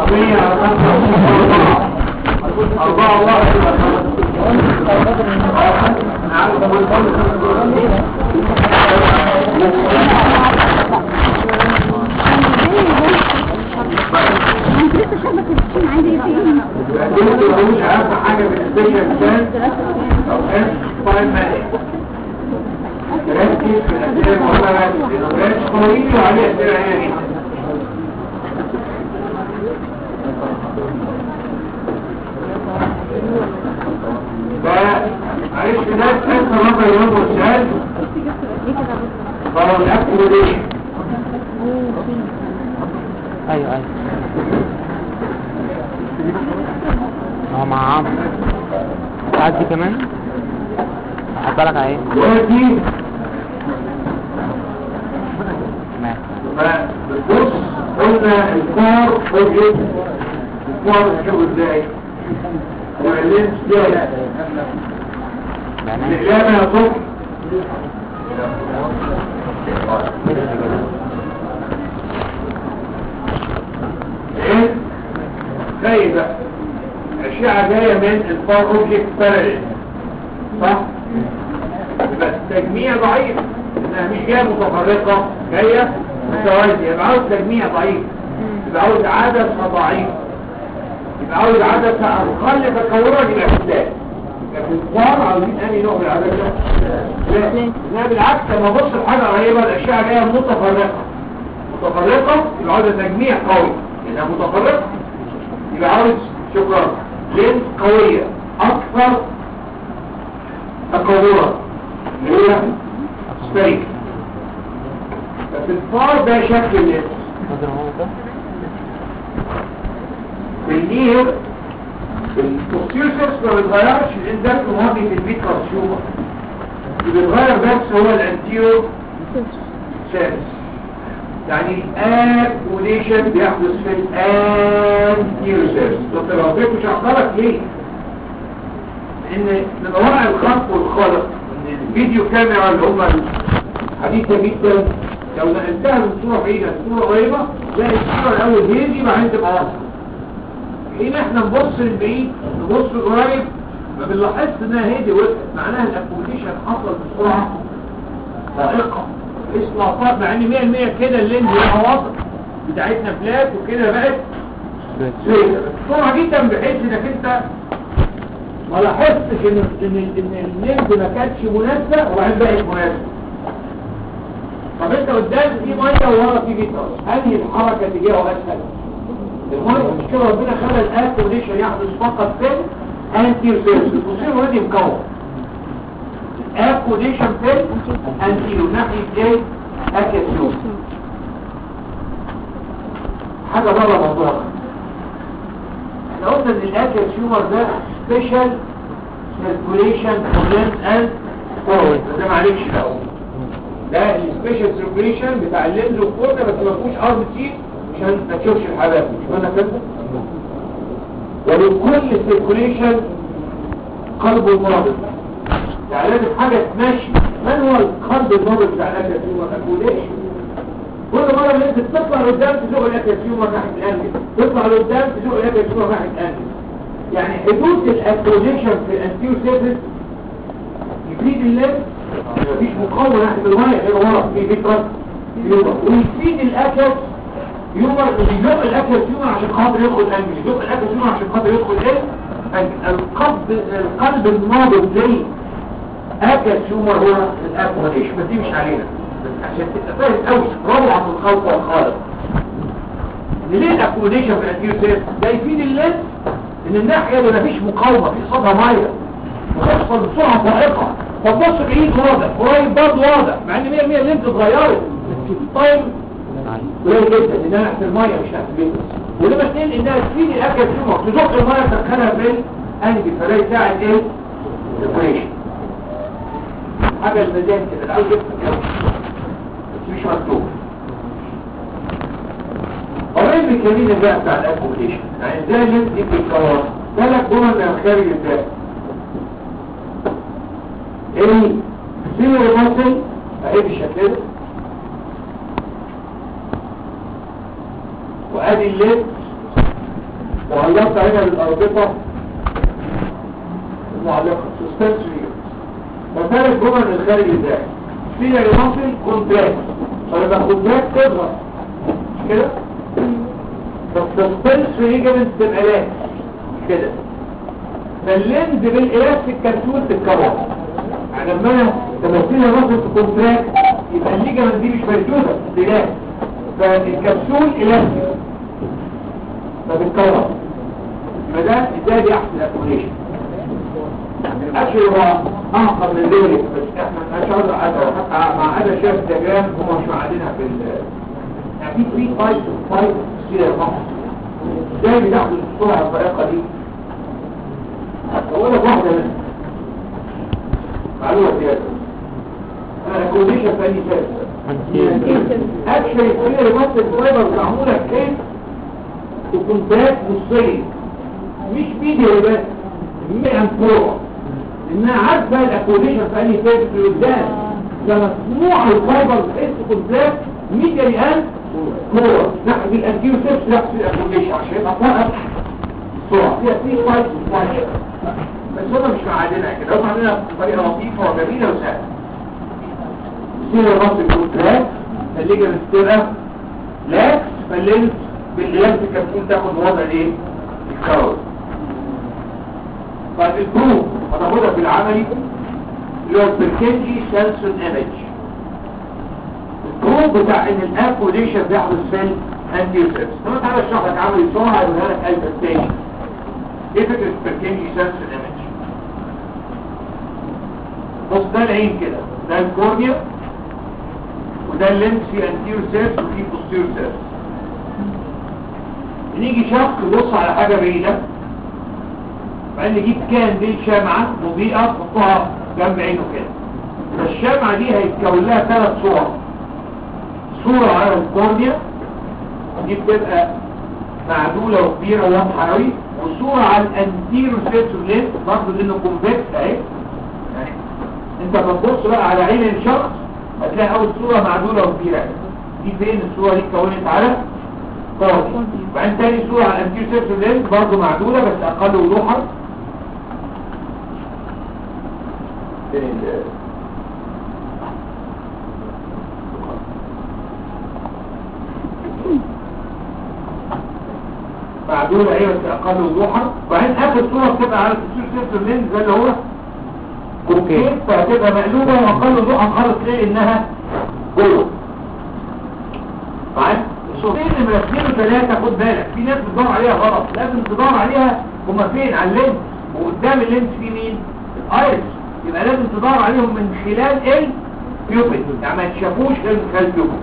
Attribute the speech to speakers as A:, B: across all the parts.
A: مية على خمسة أربعة أربعة واحد على خمسة
B: لسه شابك الشين عندي ايه
A: انت مش عارفة حاجة من السبيشال كان أو كان فاين مالك ركز في الأسئلة والله ركز قوية وعليه أسئلة عيني فعرفت ناس أنت مرة يوم والسؤال فهو الأكل ليه
C: ايوه ايوه هو مع عمرو تعدي كمان هحط لك على ايه
A: دلوقتي
C: ماشي
A: فبص قلنا الكار اوبجكت الكار شوف ازاي واللينس ازاي
C: يعني
A: الإجابة يا صبح ايه زي بقى أشعة جاية من الفار اوبجكت باراليل صح؟ بس تجميع ضعيف انها مش جاية متفرقة جاية متوازية يبقى عاوز تجميع ضعيف يبقى عاوز عدسة ضعيف يبقى عاوز عدسة أقل تكورا يبقى فلات لكن الفار عاوزين أنهي نوع من العدسة؟ لا لا بالعكس لما بص لحاجة قريبة الأشعة جاية متفرقة متفرقة يبقى عاوزة تجميع قوي لأنها متفرقة يبقى عاوز شكرا لينس قوية أكثر تكورا اللي هي ستريك بس الفار ده شكل اللينس
C: نظر هو ده
A: بالنير البوستيرسس ما بيتغيرش لان ده الماضي في البيت كارسيوما اللي بيتغير بس هو الانتيرو سيرس يعني الاكوليشن بيحدث في الانتيرو سيرس طب لو بيكو شغالك ليه؟ ان من وراء الخلق والخلق ان الفيديو كاميرا اللي هم حديثة جدا لو نقلتها من صورة بعيدة لصورة قريبة تلاقي الصورة الأول هيزي بعدين تبقى واضحة حين احنا نبص للبعيد نبص لقريب ما بنلاحظش انها هيدي وقفت معناها الاكوميشن حصل بسرعة فائقة اسمها مع ان 100% كده اللينز هي وسط بتاعتنا فلات وكده بقت سريعة بسرعة جدا بحيث انك انت ما لاحظتش ان ان ان اللينز ما كانتش مناسبة وبعدين بقت مناسبة طب انت قدام في ميه وورا في بيتر انهي الحركة تجاهه اسهل الميه مش كده ربنا خلى الاكوليشن يحدث فقط في انتير سيرس البوستير وادي مكون اكوليشن في انتير ناحية ايه اكاسيوم حاجة بره موضوع احنا قلنا ان الاكاسيومر ده سبيشال سيركوليشن فورلانس اند فورورد ده معلش الاول ده السبيشال سيركوليشن بتاع اللينز والكورنيا بس ما فيهوش ار سي عشان ما تشوفش الحالات مش قلنا كده ولكل سيركوليشن قلب النابض يعني لازم حاجه تمشي من هو القلب النابض بتاع الاكاسيوما اكوليشن كل مره اللي انت تطلع لقدام تزوق الاكاسيوما ناحيه الانجل تطلع لقدام تزوق الاكاسيوما ناحيه الانجل يعني حدوث الاكوليشن في الانتيو سيرفيس يفيد الليل مفيش مقاومة ناحية المية غير ورا في فكرة يومر ويفيد الأكل يومر بيزق الأكل يومر عشان خاطر يدخل الأنجل يزق الأكل يومر عشان خاطر يدخل إيه؟ القلب القلب النابض زي أكل يومر هو الأكل مفيش ما دي مش علينا بس عشان تبقى فاهم قوي روعة الخلق والخالق ان ليه الاكوموديشن في الانتيو سيرف ده يفيد الليل ان الناحية اللي مفيش مقاومة في صدها مية وتحصل بسرعة فائقة فتبص بعيد واضح قريب برضه واضح مع ان 100% اللي انت اتغيرت طيب قليل جدا انها تحت الميه مش تحت البيت ولما اتنين انها تفيد الاكل فيهم تزق الميه تدخلها في الانجل فده يساعد ايه؟ الريشن حاجه الميزان كده الاول جبت بس مش مكتوب قريب الميكانيزم بقى بتاع الاكوموديشن يعني ازاي اللي دي بتتكون ثلاث جمل من خارج الباب ايه سير مصل اهي بالشكل ده وادي الليل وعلقت هنا بالأربطة المعلقة سسبنسوري وثالث جمل من الخارج الداخلي في ريماسل كونتراكت فلما كونتراكت تظهر مش كده فالسسبنسوري ليجمنت تبقى لاكس كده فاللينز بالالاستيك كبسول تتكون يعني لما انا تمثيلها مصر في كونتراكت يبقى الليجمنت دي مش موجوده بلاك فالكبسول الاستيك فبتكون فده ازاي بيحصل الاكوميشن اكشلي هو اعقد من ذلك بس احنا مش عاوز حتى مع هذا شاف دياجرام هم مش معادينها في ال يعني في 3 تايبس تايب كتير مصر ازاي بتاخد الصورة بالطريقة دي هقول لك واحدة منها معلومة زيادة انا اكوميشن في اي سبب اكشلي كل مصر الفايبر معمولة كيف وكونتاكت نصين مش فيديو بس مئة فوق لانها عارفة الاكوميشن في اي سبب في قدام فمسموع الفايبر بحيث كونتاكت ميديا الان كورة نحن الانتيو سيبس نفس الاكوميشن عشان يبقى فقط صورة فيها في فايت وفايت بس هما مش معادلها كده هم عاملينها بطريقة لطيفة وجميلة وسهلة يصير الراس يكون تراك الليجا بتبقى لاكس فاللينس باللينس كتكون تاخد وضع الايه؟ الكاور طيب البروف هتاخدها في العملي اللي هو البركنجي سنسون ايمج البروف بتاع ان الاكوليشن بيحدث في الانتيوسيبس طب تعالى اشرح لك عملي بسرعه هيقولها لك قلب التاني ايه فكره البركنجي سنسون ايمج بص ده العين كده ده الكورنيا وده اللينس في انتيرو سيرس وفي بوستيرو سيرس نيجي شخص يبص على حاجة بعيدة بعدين نجيب كانديل شمعة مضيئة نحطها جنب عينه كده فالشمعة دي هيتكون لها ثلاث صور صورة على الكورنيا دي بتبقى معدولة وكبيرة وواضحة قوي وصورة على الانتيرو سيرس واللينس برضه لانه كونفكس اهي يعني انت بتبص بقى على عين الشخص هتلاقي اول صورة معدولة وكبيرة دي فين الصورة دي اتكونت على قاضي وبعدين تاني صورة على الانتير سيرس لينز برضه معدولة بس اقل وضوحا فين ال- معدولة ايه بس اقل وضوحا وبعدين اخر صورة بتبقى على الانتير سيرس لينز ده اللي هو كوكيت فهتبقى مقلوبة واقل وضوحا خالص ليه انها جوه معاك الصورتين اللي مرسمين ثلاثة خد بالك في ناس بتدور عليها غلط لازم تدور عليها هما فين على اللينس وقدام اللينس في مين الايرس يبقى لازم تدور عليهم من خلال البيوبل يعني ما تشافوش غير من خلال البيوبل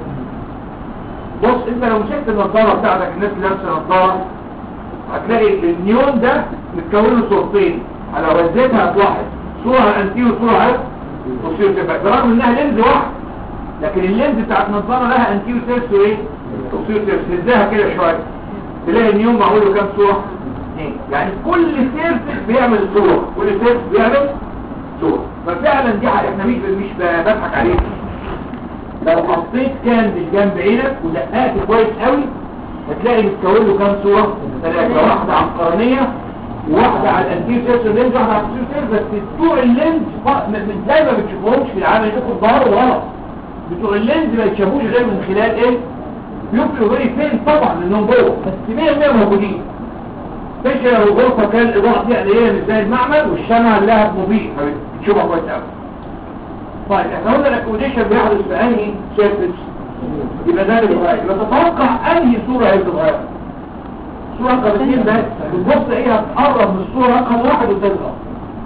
A: بص انت لو مسكت النظارة بتاعتك الناس اللي لابسه نظارة هتلاقي النيون ده متكون له صورتين على وزتها هتلاحظ صورة على الانتير وصورة على البوستيريور تبقى برغم انها لينز واحد لكن اللينز بتاعت نظارة لها انتير سيرس وايه بوستيريور سيرس هزها كده شوية تلاقي النيون معمول له كام صورة اثنين يعني كل سيرس بيعمل صورة كل سيرس بيعمل صورة ففعلا دي حاجة احنا مش مش بضحك عليك لو حطيت كاندل جنب عينك ودققت كويس قوي هتلاقي متكون له كام صورة ثلاثة واحدة على القرنية وواحدة على الانتير سيرس اللينز واحدة على البوستيريور سيرس بس بتوع اللينز ف- م- م- زي ما بتشوفهمش في العالم يدخل ظهر غلط بتوع اللينز ما يتشافوش غير من خلال ايه بيبقوا غير فين طبعا لانهم جوه بس 100% موجودين تشعر الغرفة كان الإضاءة دي اللي هي مش زي المعمل والشمعة لها مضيء بتشوفها كويس قوي طيب احنا قلنا الاكوموديشن بيحدث في انهي سيرفيس يبقى ده اللي بيتغير يبقى تتوقع انهي صورة هي بتتغير صورة رقم اثنين بس بتبص ايه هتقرب من الصورة رقم واحد وتظهر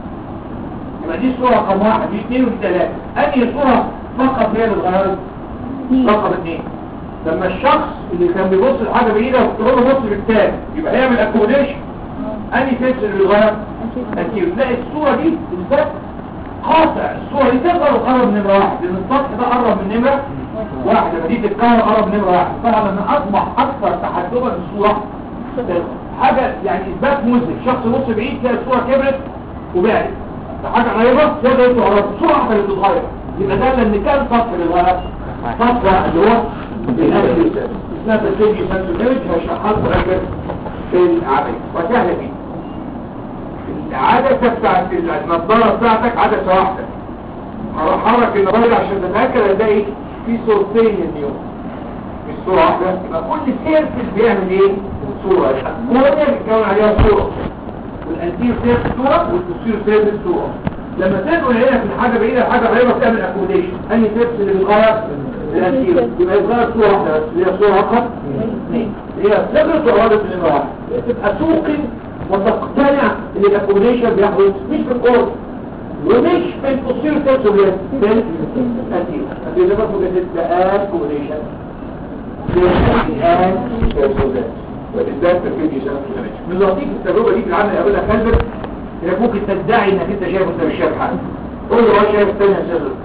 A: يبقى دي الصورة رقم واحد دي اثنين ودي ثلاثة انهي صورة فقط هي اللي اتغيرت رقم اثنين لما الشخص اللي كان بيبص لحاجة بعيدة وتقول له بص بالتالي يبقى هيعمل اكوموديشن انهي سيرفيس اللي اتغير اكيد تلاقي الصورة دي بالذات قاطع الصورة دي تقدر تقرب من نمرة واحد لان السطح ده قرب من نمرة واحد لما دي تتكرر قرب من نمرة واحد طبعا لما اصبح اكثر تحدبا الصورة حاجة يعني اثبات مذهل شخص يبص بعيد تلاقي الصورة كبرت وبعدت حاجة قريبة تقدر تقرب الصورة واحدة اللي بتتغير يبقى ده لان كان سطح اللي اتغير سطح اللي هو الاناليسيس اسمها تسجيل سنسوريج هشرحها لكم اخر في العمل وسهلة جدا العدسة بتاعت النظارة بتاعتك عدسة واحدة هحرك النظارة عشان تتأكد هتلاقي في صورتين اليوم مش صورة واحدة يبقى كل سيرفس بيعمل ايه؟ صورة الكورنيا بيتكون عليها صورة والانتير سيرفس صورة والبوستير سيرفس صورة لما تنقل هنا في حاجة بعيدة لحاجة قريبة بتعمل اكوموديشن انهي سيرفس اللي بيتغير؟ الانتير يبقى يتغير صورة واحدة بس اللي هي صورة واحدة اثنين هي صغرت وأرادت من واحد تبقى توقن وتقتنع ان الاكوموديشن بيحدث مش في الكورس ومش في البوستير سيرفس ولا في الانتير الانتير ده برضه بتبقى اكوموديشن وبالذات في الفيديو من لطيف التجربة دي في العمل يقابلها كلبك انك ممكن تدعي انك انت شايف وانت مش شايف حاجة قول له هو شايف الثاني يا شغل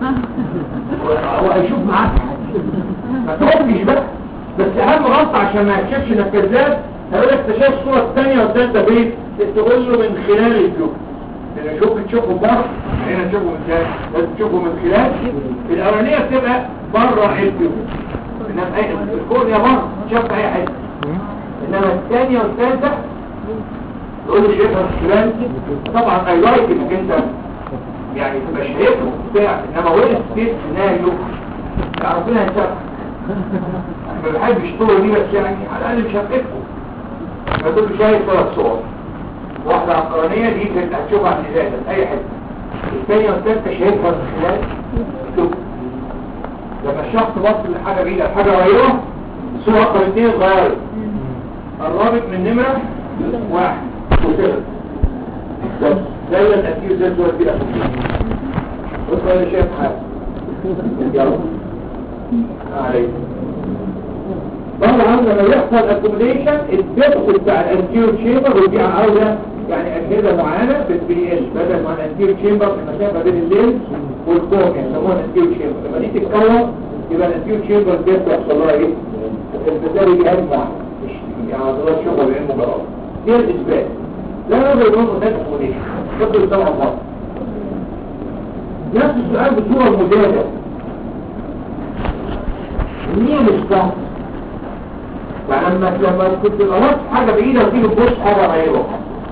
A: هو هيشوف معاك ما تقفش بقى بس اهم غلطة عشان ما يكشفش انك كذاب هيقول لك انت شايف الصورة الثانية والثالثة فين تقول له من خلال الفيو لان الشوك تشوفه بره هنا تشوفه من خلال لازم تشوفه من خلال الاولانية بتبقى بره الفيو انما اي الكورنيا بره شاف اي حته انما الثانية والثالثة تقول له شايفها في الشمال طبعا اي لايك انك انت يعني تبقى شايفه بتاع انما وين ستيت سيناريو لا ربنا يسامحك ما بحبش طول دي بس يعني على الاقل مش هتفقه ما تقول شايف ثلاث صور واحدة عقرانية دي كنت هتشوفها عن ذاتك اي حته الثانية والثالثة شايفها من خلال الكتب لما الشخص بص لحاجة بعيدة لحاجة قريبة الصورة أكتر اثنين اتغيرت قربت من نمرة واحد وثلاث بس زي التأثير زي الصورة كده بص أنا شايف حاجة يلا عليكم طبعا لما يحصل اكوميديشن الدبس بتاع الانتيور تشامبر ودي عاوزه يعني اجهزه معينه بالبي ال بدل ما الانتيور تشامبر في المسافه بين الليل والكورنيا يسموها الانتيور تشامبر لما دي تتكون يبقى الانتيور تشامبر دي بيحصل لها ايه؟ البتالي جهاز معين مش يعني عضلات شغل بعين مجرد دي الاثبات لا نظر يقول هناك اكوميديشن تفضل طبعا بعض نفس السؤال بصوره مجازه مين الصح؟ فلما لما كنت الأرض حاجة بعيدة وتيجي تبص حاجة غيره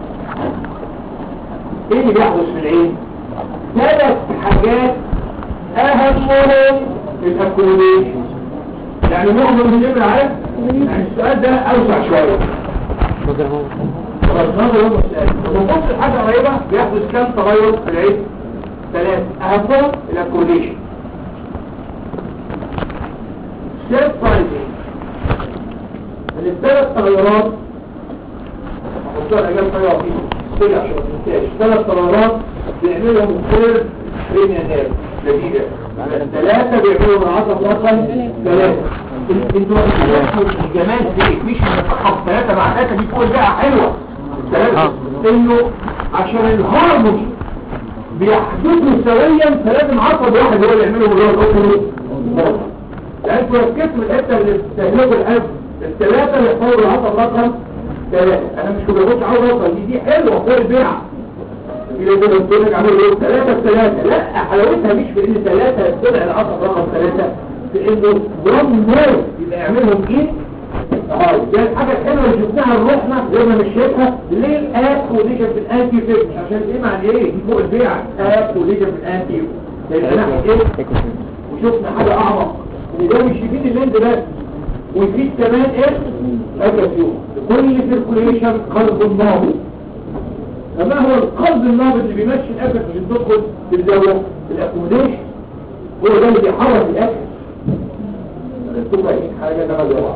A: ايه اللي بيحدث في العين ثلاث حاجات اهمهم الاكوليشن يعني مؤمن من الابن عارف يعني السؤال ده اوسع شوية
C: نظر هو
A: خلاص نظر هم السؤال لما تبص لحاجة غريبة بيحدث كام تغير في العين ثلاث اهمهم الاكوليشن سيرف سايزنج من الثلاث تغيرات حطوها الاجابه طياره فيه كده عشان ما تنساش ثلاث تغيرات بيعملهم سير بين الناس جديده الثلاثه بيعملوا من عشرة رقم ثلاثه انتوا الجمال فيك مش نتخصص ثلاثه مع ثلاثه دي فوق بقى حلوه الثلاثه انه عشان الهارموني بيحدثوا سويا فلازم عصب واحد هو اللي يعمله من الأخر لأنكم ركزتوا الحته اللي بتستهلكوا الأب الثلاثة اللي يحصلوا العصب رقم ثلاثة أنا مش كنت بقولش عاوز أوصل دي دي حلوة فوق البيعة في لازم قلت لك عملوا ايه ثلاثة بثلاثة لا حلاوتها مش في ان ثلاثة طلع العصب رقم ثلاثة في انه ضم نور يبقى يعملهم ايه اه دي الحاجة الحلوة اللي شفناها روحنا زي ما مش شايفها ليه الاب كوليجن في الانتي فيك عشان ايه معنى ايه دي فوق البيعة اب كوليجن في الانتي لان ناحية ايه وشفنا حاجة اعمق ان ده مش يفيد الليند بس ويفيد كمان ايه اكاسيوم كل سيركوليشن قلب نابض فما هو القلب النابض اللي بيمشي الاكل عشان تدخل في الدولة الاكوموديشن هو ده اللي بيحرك الاكل تبقى ايه حاجة ده غير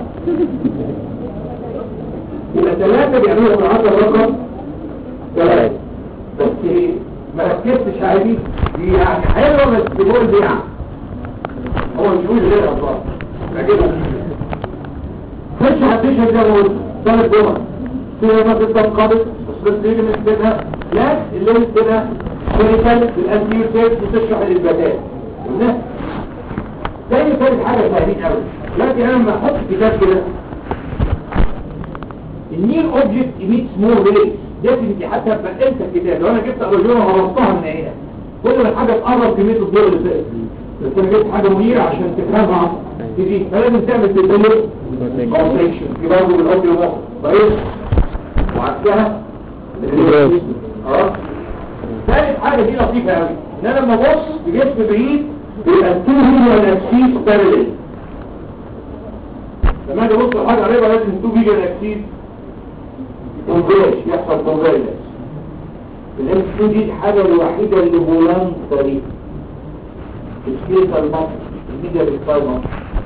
A: يبقى ثلاثة بيعملوا من عشر رقم ثلاثة بس ايه ما ركزتش على دي دي يعني حلوة بس تقول دي يعني هو مش يقول غير اصلا لكنه خش هتشهد زي ما قلت ثلاث جمل فيها ما تتنقبض بس تيجي من كده لا اللي انت كده كلينيكال الانتيور سيرت بتشرح الإثباتات قلنا تاني ثالث حاجة سهلين قوي دلوقتي انا لما احط كتاب كده النير اوبجكت ايميت سمول ريس ديفنتلي حتى في انت الكتاب لو انا جبت ارجونا وغلطتها من هنا كل ما الحاجة تقرب كمية الضوء اللي فاتت بس انا جبت حاجة منيرة عشان تفهمها تجي فلازم تعمل تدلل كونتكشن في برضه بالاوبجكت مخ كويس وعكسها اه ثالث حاجة دي لطيفة قوي ان انا لما ابص بجسم بعيد بيبقى التو فيجوال اكسيس بارلل لما اجي ابص لحاجة قريبة لازم التو فيجوال اكسيس كونفيرج يحصل كونفيرج الام 2 دي الحاجة الوحيدة اللي بولان طريق السكيلتال مصر الميديا بالفاي مصر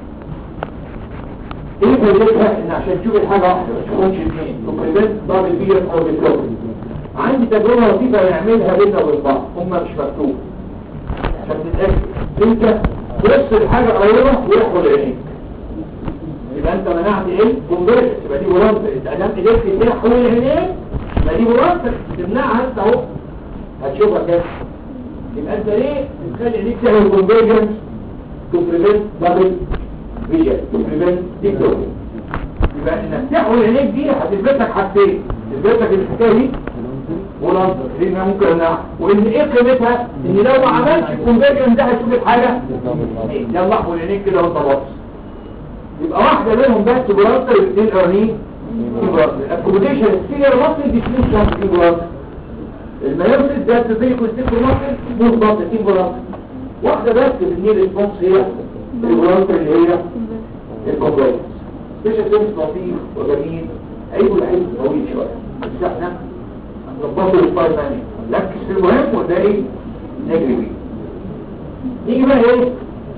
A: ايه فايدتها ان عشان تشوف الحاجة واحدة ما تشوفهمش اثنين تقريبا دبل بي او بيكلوب عندي تجربة لطيفة نعملها بينا وبين هما مش مكتوب عشان تتأكد انت تبص الحاجة قريبة ويحول عينيك يبقى انت منعت ايه كونفيرجنس يبقى دي ورانت انت ادام ايديك تديها حول عينيك يبقى دي ورانت تمنعها انت اهو هتشوفها كده يبقى انت ليه بتخلي عينيك تعمل كونفيرجنس تو بريفنت دبل فيجن تو بريفنت ديكتور يبقى انك تحول عينيك دي هتثبت لك حاجتين تثبت لك الحكايه دي ورانت دي ما ممكن انها وان ايه قيمتها ان لو ما عملتش الكونفيرجنس ده هتشوف الحاجه يلا احول عينيك كده وانت باصص يبقى واحدة منهم بس برانتر الاثنين الاولانيين الاكوموديشن السيلر مصر دي فلوس شهر في برانتر الميرسيس ده تزي كونستيكو مصر فلوس برانتر تين برانتر واحدة بس اللي ريسبونس هي البرانتر اللي هي الكومبلكس سبيشال سيرفيس لطيف وجميل عيبه العيب طويل شوية بس احنا نظبطه الفايل ماني ركز في المهم وده ايه نجري بيه نيجي بقى ايه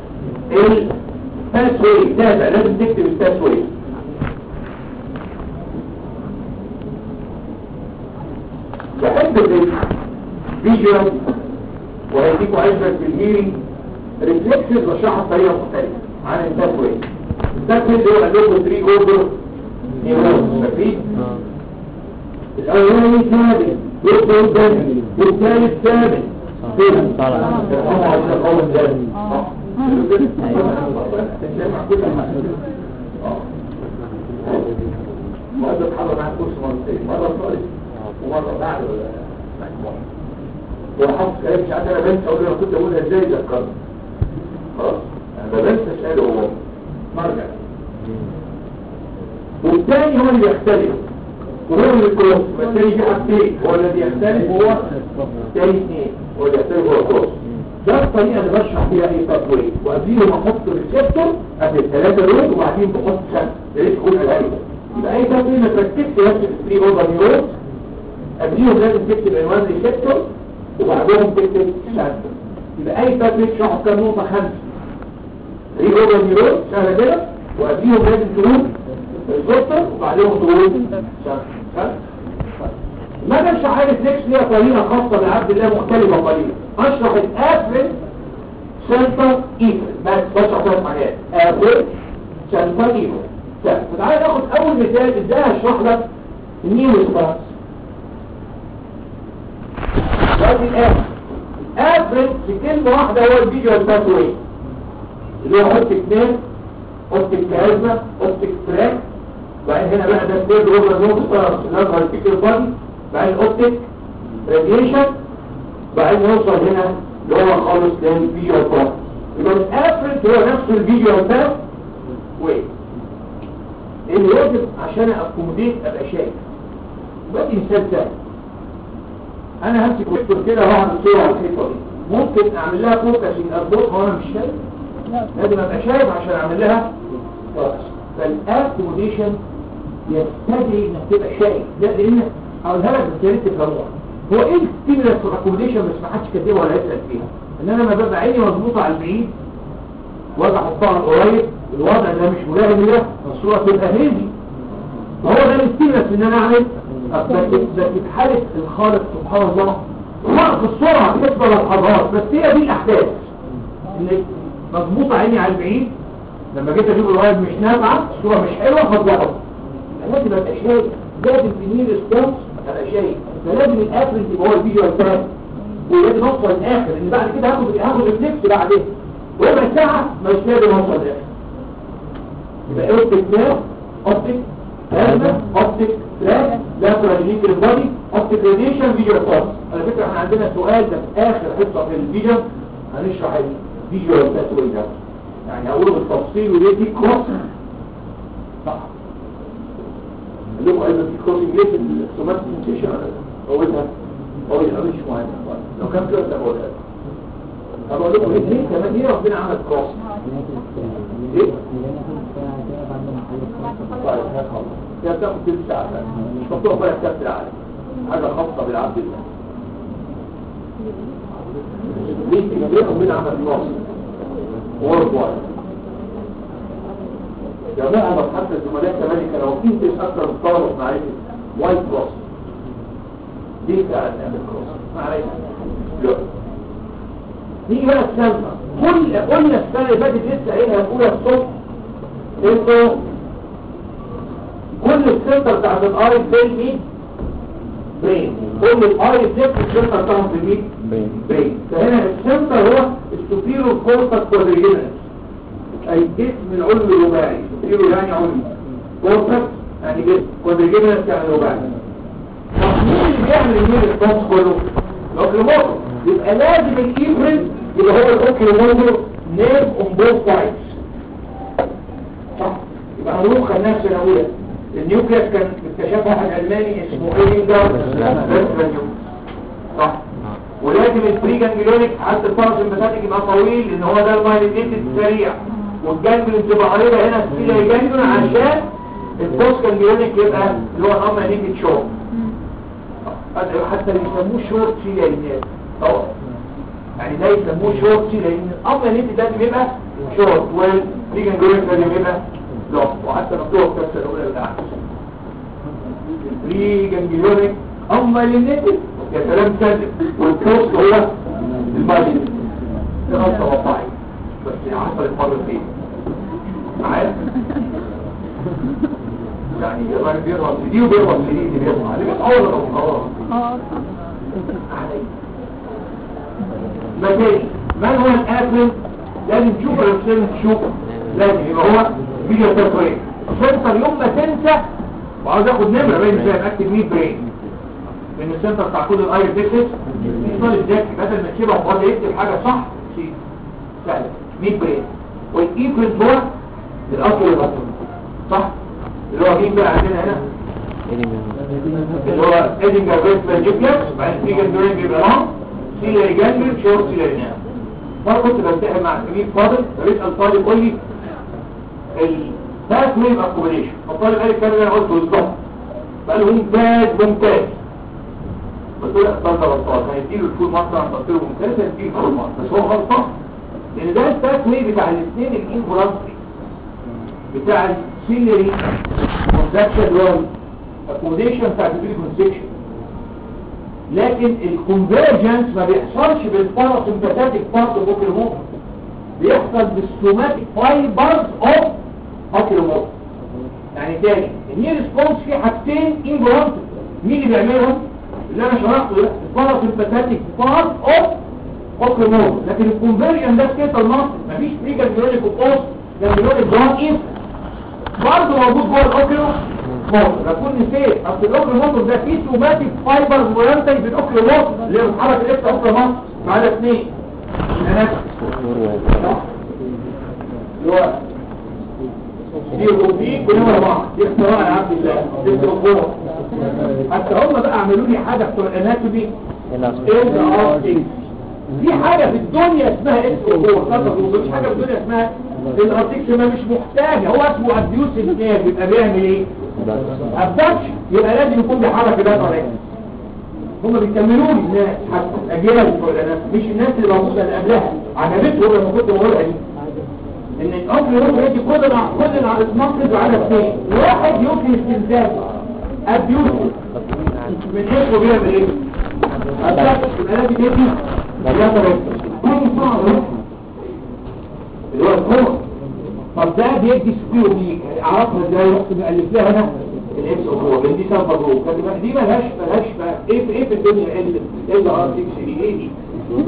A: الباسوي تابع لازم تكتب الباسوي بحب الفيجوال وهيديكوا عزبك بالهيري ريفلكسز وشرحها بطريقه مختلفه عن الباسوي الباسوي اللي هو عندكم 3 اوردر نيورونز فاكرين الاولاني ثابت والثاني ثابت والثالث ثابت كده
C: طبعا.
A: الرقم عشان القول الثاني صح مرة اتحضر معاك كورس مرتين مرة طالب ومرة بعد مجموعة وحافظ كلام مش عارف انا بنسى اقول انا كنت اقولها ازاي ذكرت خلاص انا بنسى اساله هو مرجع والثاني هو اللي يختلف وهو اللي كروس والثاني في حاجتين هو الذي يختلف هو ثاني اثنين هو اللي يختلف هو كروس ده الطريقة اللي بشرح بيها ايه تطوير وقبليهم احط ريسبتور قبل الثلاثة دول وبعدين بحط سنة يا ريت تكون قليلة يبقى اي تطوير ما تركبش نفس الثري اوردر نيورونز قبليهم لازم تكتب عنوان ريسبتور وبعدهم تكتب سنة يبقى اي تطوير شرح كام نقطة خمسة ثري اوردر نيورونز سهلة كده وقبليهم لازم تقول ريسبتور وبعدهم تقول سنة سنة ما كانش عارف ليكس ليها طريقة خاصة بعبد الله مختلفة قليلا اشرح الافرد سنتر ايفل بس بشرح ثلاث حاجات افرد سنتر ايفل فتعالى ناخد اول مثال ازاي هشرح لك النيو ريسبونس دلوقتي الافرد افرد في كلمة واحدة هو الفيجوال باثوي اللي هو اوبتيك نير اوبتيك كاريزما اوبتيك تراك وبعدين هنا بقى ده سبيد روبر نوم ستارس اللي هو الفيكر بادي بعدين اوبتيك راديشن بعدين نوصل هنا اللي هو خالص للفيجوال باث يبقى الافرد هو نفسه الفيجوال باث وين اللي يجب عشان اكوموديت ابقى شايف بدي مثال سهل انا همسك ويكتور كده واعمل صوره على الحيطه دي ممكن اعمل لها فوكسنج اظبطها وانا مش شايف لازم ابقى شايف عشان اعمل لها فوكس فالاكوموديشن يستدعي انك تبقى شايف ده لان اقولها لك بس يا ريت تفهموها هو ايه الستيمولس في الاكوموديشن بس ما حدش كاتبها ولا يسال فيها ان انا لما ببقى عيني مظبوطه على البعيد واجي احطها على القريب الوضع ده مش ملائم ليها الصوره تبقى هيزي فهو ده الستيمولس ان انا اعمل بس حاله الخالق سبحان الله فرق السرعه بالنسبه للحضارات بس هي دي الاحداث ان مظبوطه عيني على البعيد لما جيت اشوف القريب مش نافعه الصوره مش حلوه فضحت لازم ابقى شايف لازم في نيل ريسبونس ابقى شايف فلازم الافرنت يبقى هو الفيديو الثاني ولازم اوصل الاخر ان بعد كده هاخد هاخد ريفلكس بعدين ربع ساعه مش لازم اوصل الاخر يبقى اوبتيك نير اوبتيك هذا اوبتيك تراك لا تراجيك البادي اوبتيك راديشن فيديو ريكورد على فكره احنا عندنا سؤال ده في اخر حصه في الفيديو هنشرح الفيديو التسويق ده يعني هقوله بالتفصيل وليه دي كروس صح عندكم ايضا في كروسنج ليه في السومات سنسيشن قوتها قوي قوي مش مهم لو كان كده ده بقولها طب اقول لكم ليه كمان ليه ربنا عمل كروس ليه؟ طيب هخلص هي بتاخد تلت ساعة مش مفتوح بقى كتاب العالم حاجة خاصة بالعبد الله ليه ليه ربنا عمل كروس وورد وايد جماعة مرحلة الزملاء كمان كانوا في تسع أكثر من طلبة معرفة وايت كروس ليه فعلا نعمل كروس معرفة لا نيجي بقى السلمة كل قلنا السنة اللي فاتت لسه قايلها الأولى الصبح إنه كل السنتر بتاعت الآي في مين؟ برين كل الآي في السنتر بتاعهم في مين؟ برين فهنا السنتر هو السوبيرو كورتاك كوادريجينال أي جسم العلوي الرباعي سوبيرو يعني علوي كورتاك يعني جسم كوادريجينال يعني رباعي طب مين اللي بيعمل الميل الكونس كله؟ الأوكلوموتر يبقى لازم الإيبرين اللي هو الأوكلوموتر نيم اون بوث سايدز صح؟ يبقى هنروح خلناها في سنة أولى النيوكليس كان اكتشفها واحد ألماني اسمه ايلينجر بيرسلانيو صح؟ ولازم البري جانجلونيك حتى الفرس المساتيك يبقى طويل لان هو ده المايليتيتد سريع والجانجلون تبقى قريبه هنا في الجانجلون عشان البوست جانجلونيك يبقى اللي هو الامر نيكد شورت حتى بيسموه شورت سي لانات اه يعني ده يسموه شورت سي لان الامر نيكد ده بيبقى شورت والبري جانجلونيك ده بيبقى لونج وحتى مكتوب في الكبسه الاولى بتاعته البري جانجلونيك اما للنيكد يا كلام سلم والبوست هو الماجن ده غلطه واقعي بس حصلت مرتين معايا يعني الراجل بيرغب في دي وبيرغب في دي اللي بيرغب اللي بيتعوض خلاص
B: اه
A: مكاني من هو الآخر لازم تشوف الرسالة تشوف لازم يبقى هو فيديو تفريق سنتر يوم ما تنسى وعاوز اخد نمرة بين زي اكتب 100 برين لان السنتر بتاع كل الاي ديكس يفضل الذكي بدل ما تسيبها فاضي يكتب حاجة صح شيء سهل 100 برين والايكوال هو الاصل والبطل صح اللي هو مين بقى عندنا هنا اللي هو ادنجر ريس ماجيكلس بعدين في جندورين بيبقى لون سيلري جانجل شورت سيلري نام مرة كنت بمتحن مع سمير فاضل فبيسأل طالب يقول لي الباث ويف اكوميديشن فالطالب قال الكلام اللي انا قلته بالظبط فقال له ممتاز ممتاز قلت له لا ده غلطان هيديله الفول مارك انا قلت له ممتاز هيديله الفول مارك بس هو غلطان لان ده الباث ويف بتاع الاثنين الانفولانسي بتاع السيلري كونتراكشن رول اكوميديشن بتاع البيبي كونستكشن لكن الكونفرجنس ما بيحصلش بالباراسمباتيك بارت اوف اوكيلوموتر بيحصل بالسوماتيك فايبرز اوف اوكيلوموتر يعني تاني النير ريسبونس فيه حاجتين انفولانتد مين اللي بيعملهم اللي انا شرحته ده الباراسمباتيك بارت اوف اوكيلوموتر لكن الكونفرجن ده سكيتال ماسل مفيش بريجر جلونيك اوف جلونيك جون اف برضه موجود جوه الاوكيلو موتور اكون نسيت اصل الاوكيلو موتور ده فيه سوماتيك فايبرز وينتج بالاوكيلو موتور اللي هي بتحرك الليفت اوكيلو موتور ما عدا اثنين انا اللي هو دي روبي كلهم ورا بعض دي اختراع يا عبد الله دي الدكتور حتى هم بقى عملوا لي حاجه بتوع الاناتومي ال في حاجة في الدنيا اسمها اكس او مفيش حاجة في الدنيا اسمها الارتكس ما مش محتاجة هو اسمه ابيوس الناس يبقى بيعمل ايه ابدكش يبقى لازم يكون بيحرك ده طريقة هم بيكملوا لي الناس حتى الاجيال بتوع الناس مش الناس اللي موجودة اللي قبلها عجبتهم لما كنت بقولها دي ان الامر يروح يدي كل الع- كل المنقذ على اثنين واحد يمكن استنزاف ابيوس من اسمه بيعمل ايه ابدكش يبقى لازم يدي لا طريقة كل صعب اللي هو الكون طب ده بيدي سكيو دي عرفنا ازاي رحت مؤلف لها هنا الاكس او هو دي سالفه جروب كانت دي ملهاش ملهاش بقى ايه في ايه في الدنيا ال ال ار 6 دي ايه دي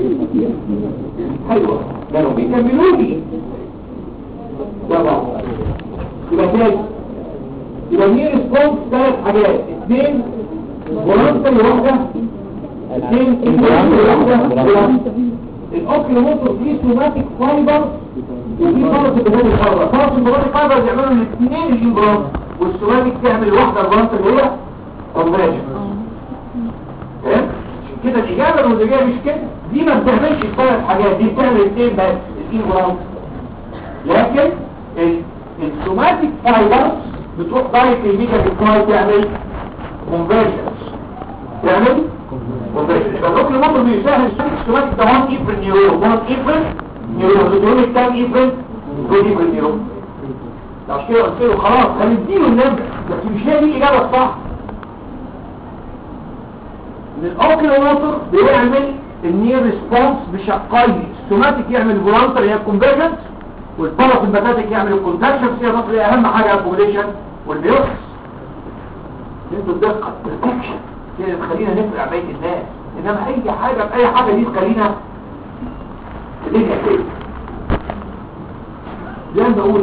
A: حلوه كانوا بيكملوا لي ده بقى يبقى تاني يبقى دي ريسبونس ثلاث حاجات اثنين فولنتري واحده اثنين انفولنتري واحده الاوكل موتور فيه سوماتيك فايبر ودي فرص البنات الفايبر فرص البنات الفايبر يعملوا الاثنين الانبراس والسوماتيك تعمل الواحده البلانت اللي هي كونفرجن فاهم عشان كده الاجابه النموذجيه مش كده دي ما بتعملش الثلاث حاجات دي بتعمل اثنين بس الاثنين بلانت لكن ال- السوماتيك فايبرز بتروح دايركت الميجا بتكون تعمل كونفرجن تعمل كونفرجن يبقى الركن المطر بيسهل السوماتيك ده 1 افرن نيورون 1 افرن نيورون الديون كام افرن 2 افرن نيورون عشان كده قلت له خلاص هنديله النمره بس مش هي دي الاجابه الصح ان الاوكل موتور بيعمل النير ريسبونس بشقين السوماتيك يعمل الفولانتر اللي هي الكونفرجنس والباراسمباتيك يعمل الكونتاكشن هي مصر هي اهم حاجه الكوميديشن والبيوكس انتوا الدقه البرفكشن هي اللي تخلينا نفرق بين الناس انما اي حاجه باي حاجه دي تخلينا الدنيا كده زي ما بقول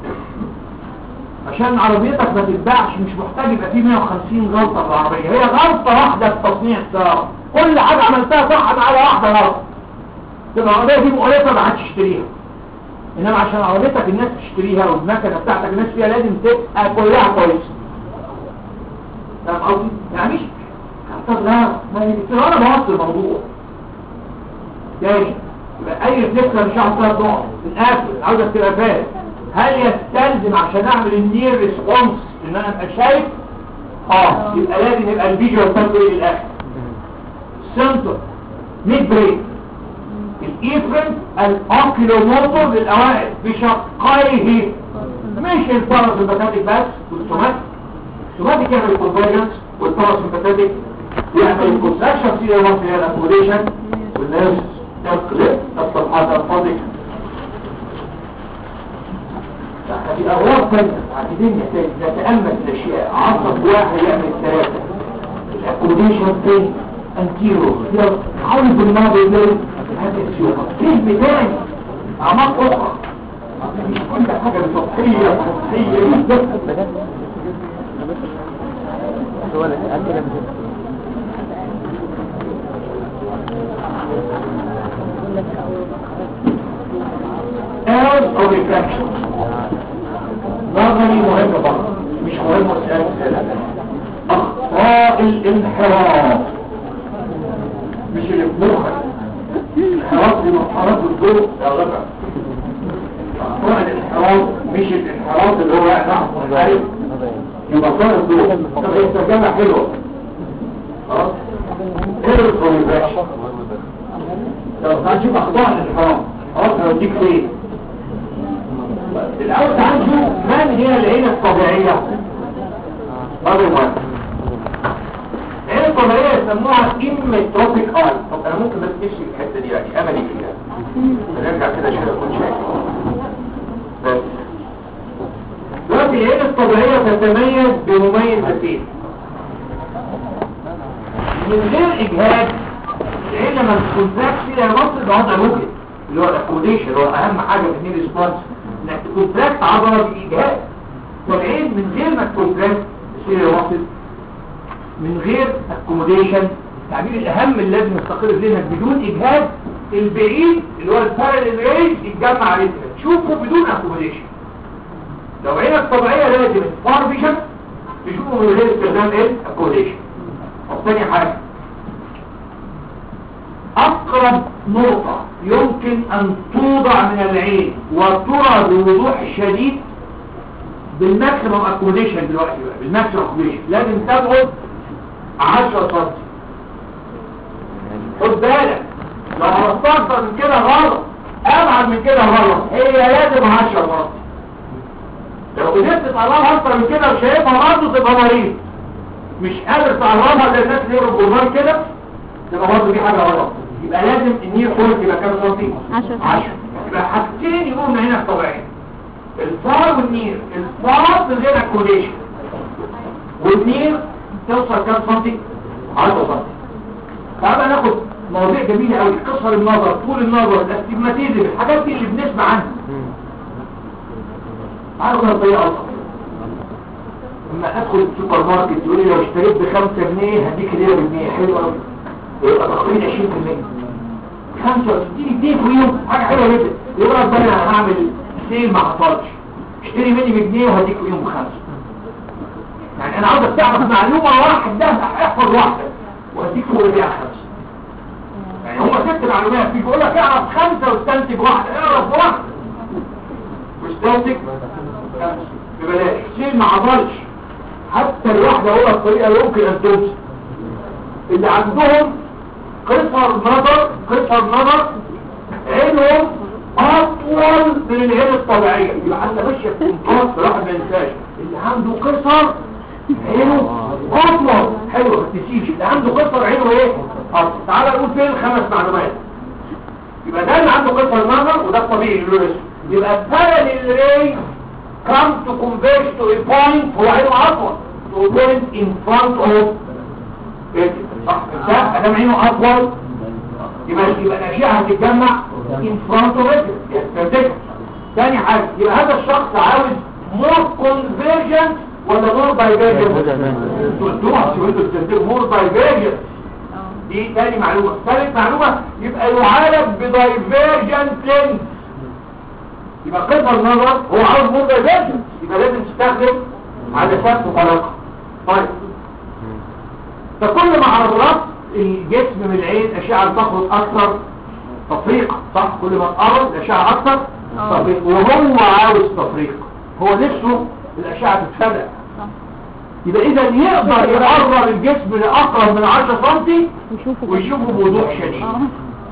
A: عشان عربيتك ما تتباعش مش محتاج يبقى فيه 150 غلطة في العربية هي غلطة واحدة في تصنيع السيارة كل حاجة عملتها صح ما عدا واحدة غلط تبقى العربية دي مقرفة ما حدش يشتريها انما عشان عربيتك الناس تشتريها والمكنة بتاعتك الناس فيها لازم تبقى كلها كويسة فاهم قصدي؟ يعني مش طب لا ما هي كده انا بوصل الموضوع تاني يبقى اي ريفلكسر مش هعمل ثلاث نقط من الاخر عاوزك تبقى فاهم هل يستلزم عشان اعمل النير ريسبونس ان انا ابقى شايف اه يبقى لازم يبقى الفيديو بتاعته ايه للاخر سنتر ميد بريك الايفرنت الاوكيلوموتور للاوائل بشقيه مش الباراسمباتيك بس والسوماتيك السوماتيك يعمل الكونفرجنس والباراسمباتيك يعمل الكونستراكشن في هي الاكوموديشن والناس تقلب الصفحات الفاضيه في أغراض ثانية عددية ثانية نتأمل الأشياء عصب واحد يعمل ثلاثة الأكوموديشن ثاني أنتيرو يلا حاول بالماضي يلاقي هذا السيوطة فهم تاني أعماق أخرى مش كل حاجة سطحية سطحية
C: هو اللي قال كده بجد.
A: errors or reflection نظري مهم برضه مش مهم مسألة أخطاء الانحراف مش اللي في مخك الانحراف دي منحراف الضوء يا غبا أخطاء الانحراف مش الانحراف اللي هو نحو منحرف يبقى أخطاء الضوء طب هي ترجمة حلوة خلاص errors or reflection لو هنشوف أخطاء الانحراف خلاص هوديك فين الأول تعال نشوف من هي العين الطبيعية هذا مهم العين الطبيعية يسموها إيميتروبيك آي طب أنا ممكن بس تمشي الحتة دي يعني أملي فيها هنرجع كده عشان أكون شايف بس دلوقتي العين الطبيعية تتميز بمميزتين من غير إجهاد العين لما تكونتراكت فيها نص ده وضع ممكن اللي هو الاكوموديشن اللي هو أهم حاجة في النيل ريسبونس انك تكونتراكت عضلة بإجهاد والعين من غير ما تكونتراكت يصير الواصل من غير اكوموديشن التعبير الاهم اللي لازم نستقر في ذهنك بدون اجهاد البعيد اللي هو الباراليل ريج يتجمع عليه تشوفه بدون اكوموديشن لو عينك طبيعيه لازم الفار فيجن تشوفه من غير استخدام ايه اكوموديشن طب ثاني حاجه اقرب نقطة يمكن ان توضع من العين وترى بوضوح شديد بالماكسيمم اكوموديشن دلوقتي بقى بالماكسيمم اكوموديشن لازم تبعد 10 سم خد بالك لو هتستخدم من كده غلط ابعد من كده غلط هي لازم 10 سم لو قدرت تقربها اكتر من كده وشايفها برضه تبقى مريض مش قادر تقربها زي الناس اللي يقرب الجرنان كده تبقى برضه دي حاجه غلط يبقى لازم النير فورس يبقى كام سنتي
B: 10
A: 10 يبقى حاجتين يقولوا من هنا الطبيعيه الفار والنير الفار من غير اكوليشن والنير توصل كام سنتي 10 سنتي تعالى ناخد مواضيع جميله قوي قصر النظر طول النظر الاستجماتيزم الحاجات دي اللي بنسمع عنها عارف انا طريقه اصلا لما ادخل السوبر ماركت يقول لي لو اشتريت ب 5 جنيه هديك هديه بجنيه حلو قوي يبقى تخفيض 20% 65 جنيه في يوم حاجه حلوه جدا يقول لك بقى انا هعمل سيل ما حصلش اشتري مني بجنيه وهديك في يوم بخمسه انا عاوزك تعرف معلومة واحدة احفظ واحدة واديك فوق بيها خمسة يعني هو ست معلومات في بيقول لك اعرف خمسة واستنتج واحدة اعرف واحدة واستنتج خمسة ببلاش شيء ما عضلش حتى الواحدة هو الطريقة اللي يمكن ان تمشي اللي عندهم قصر نظر قصر نظر عينهم اطول من العين الطبيعية يبقى حتى ماشية في انقاص الواحد ما ينساش اللي عنده قصر عينه اطول حلو ما تنسيش اللي عنده قصر عينه ايه اطول تعالى نقول فين الخمس معلومات يبقى ده اللي عنده قصر نظر وده الطبيعي اللي له اسم يبقى parallel ray come to converge to a point هو عينه اطول to a point in front of it صح ده ادام عينه اطول يبقى يبقى الاشياء هتتجمع in front of it يستنتج تاني حاجة يبقى هذا الشخص عاوز more convergent ولا more divergent انتوا قلتوها انتوا بتستنتجوا more divergent دي تاني معلومة ثالث معلومة يبقى يعالج بدايفيرجنت لينس يبقى قصر النظر هو عاوز مور دايفيرجنت يبقى لازم تستخدم عدسات مفرقة طيب فكل ما عرضت الجسم من العين أشعة تخرج أكثر تفريق صح كل ما تقرب الأشعة أكثر تفريق وهو عاوز تفريق هو نفسه الأشعة تتفرق يبقى إذا يقدر يقرب الجسم لأقرب من 10 سم
B: وشوفوا
A: ويشوفه بوضوح شديد
B: اه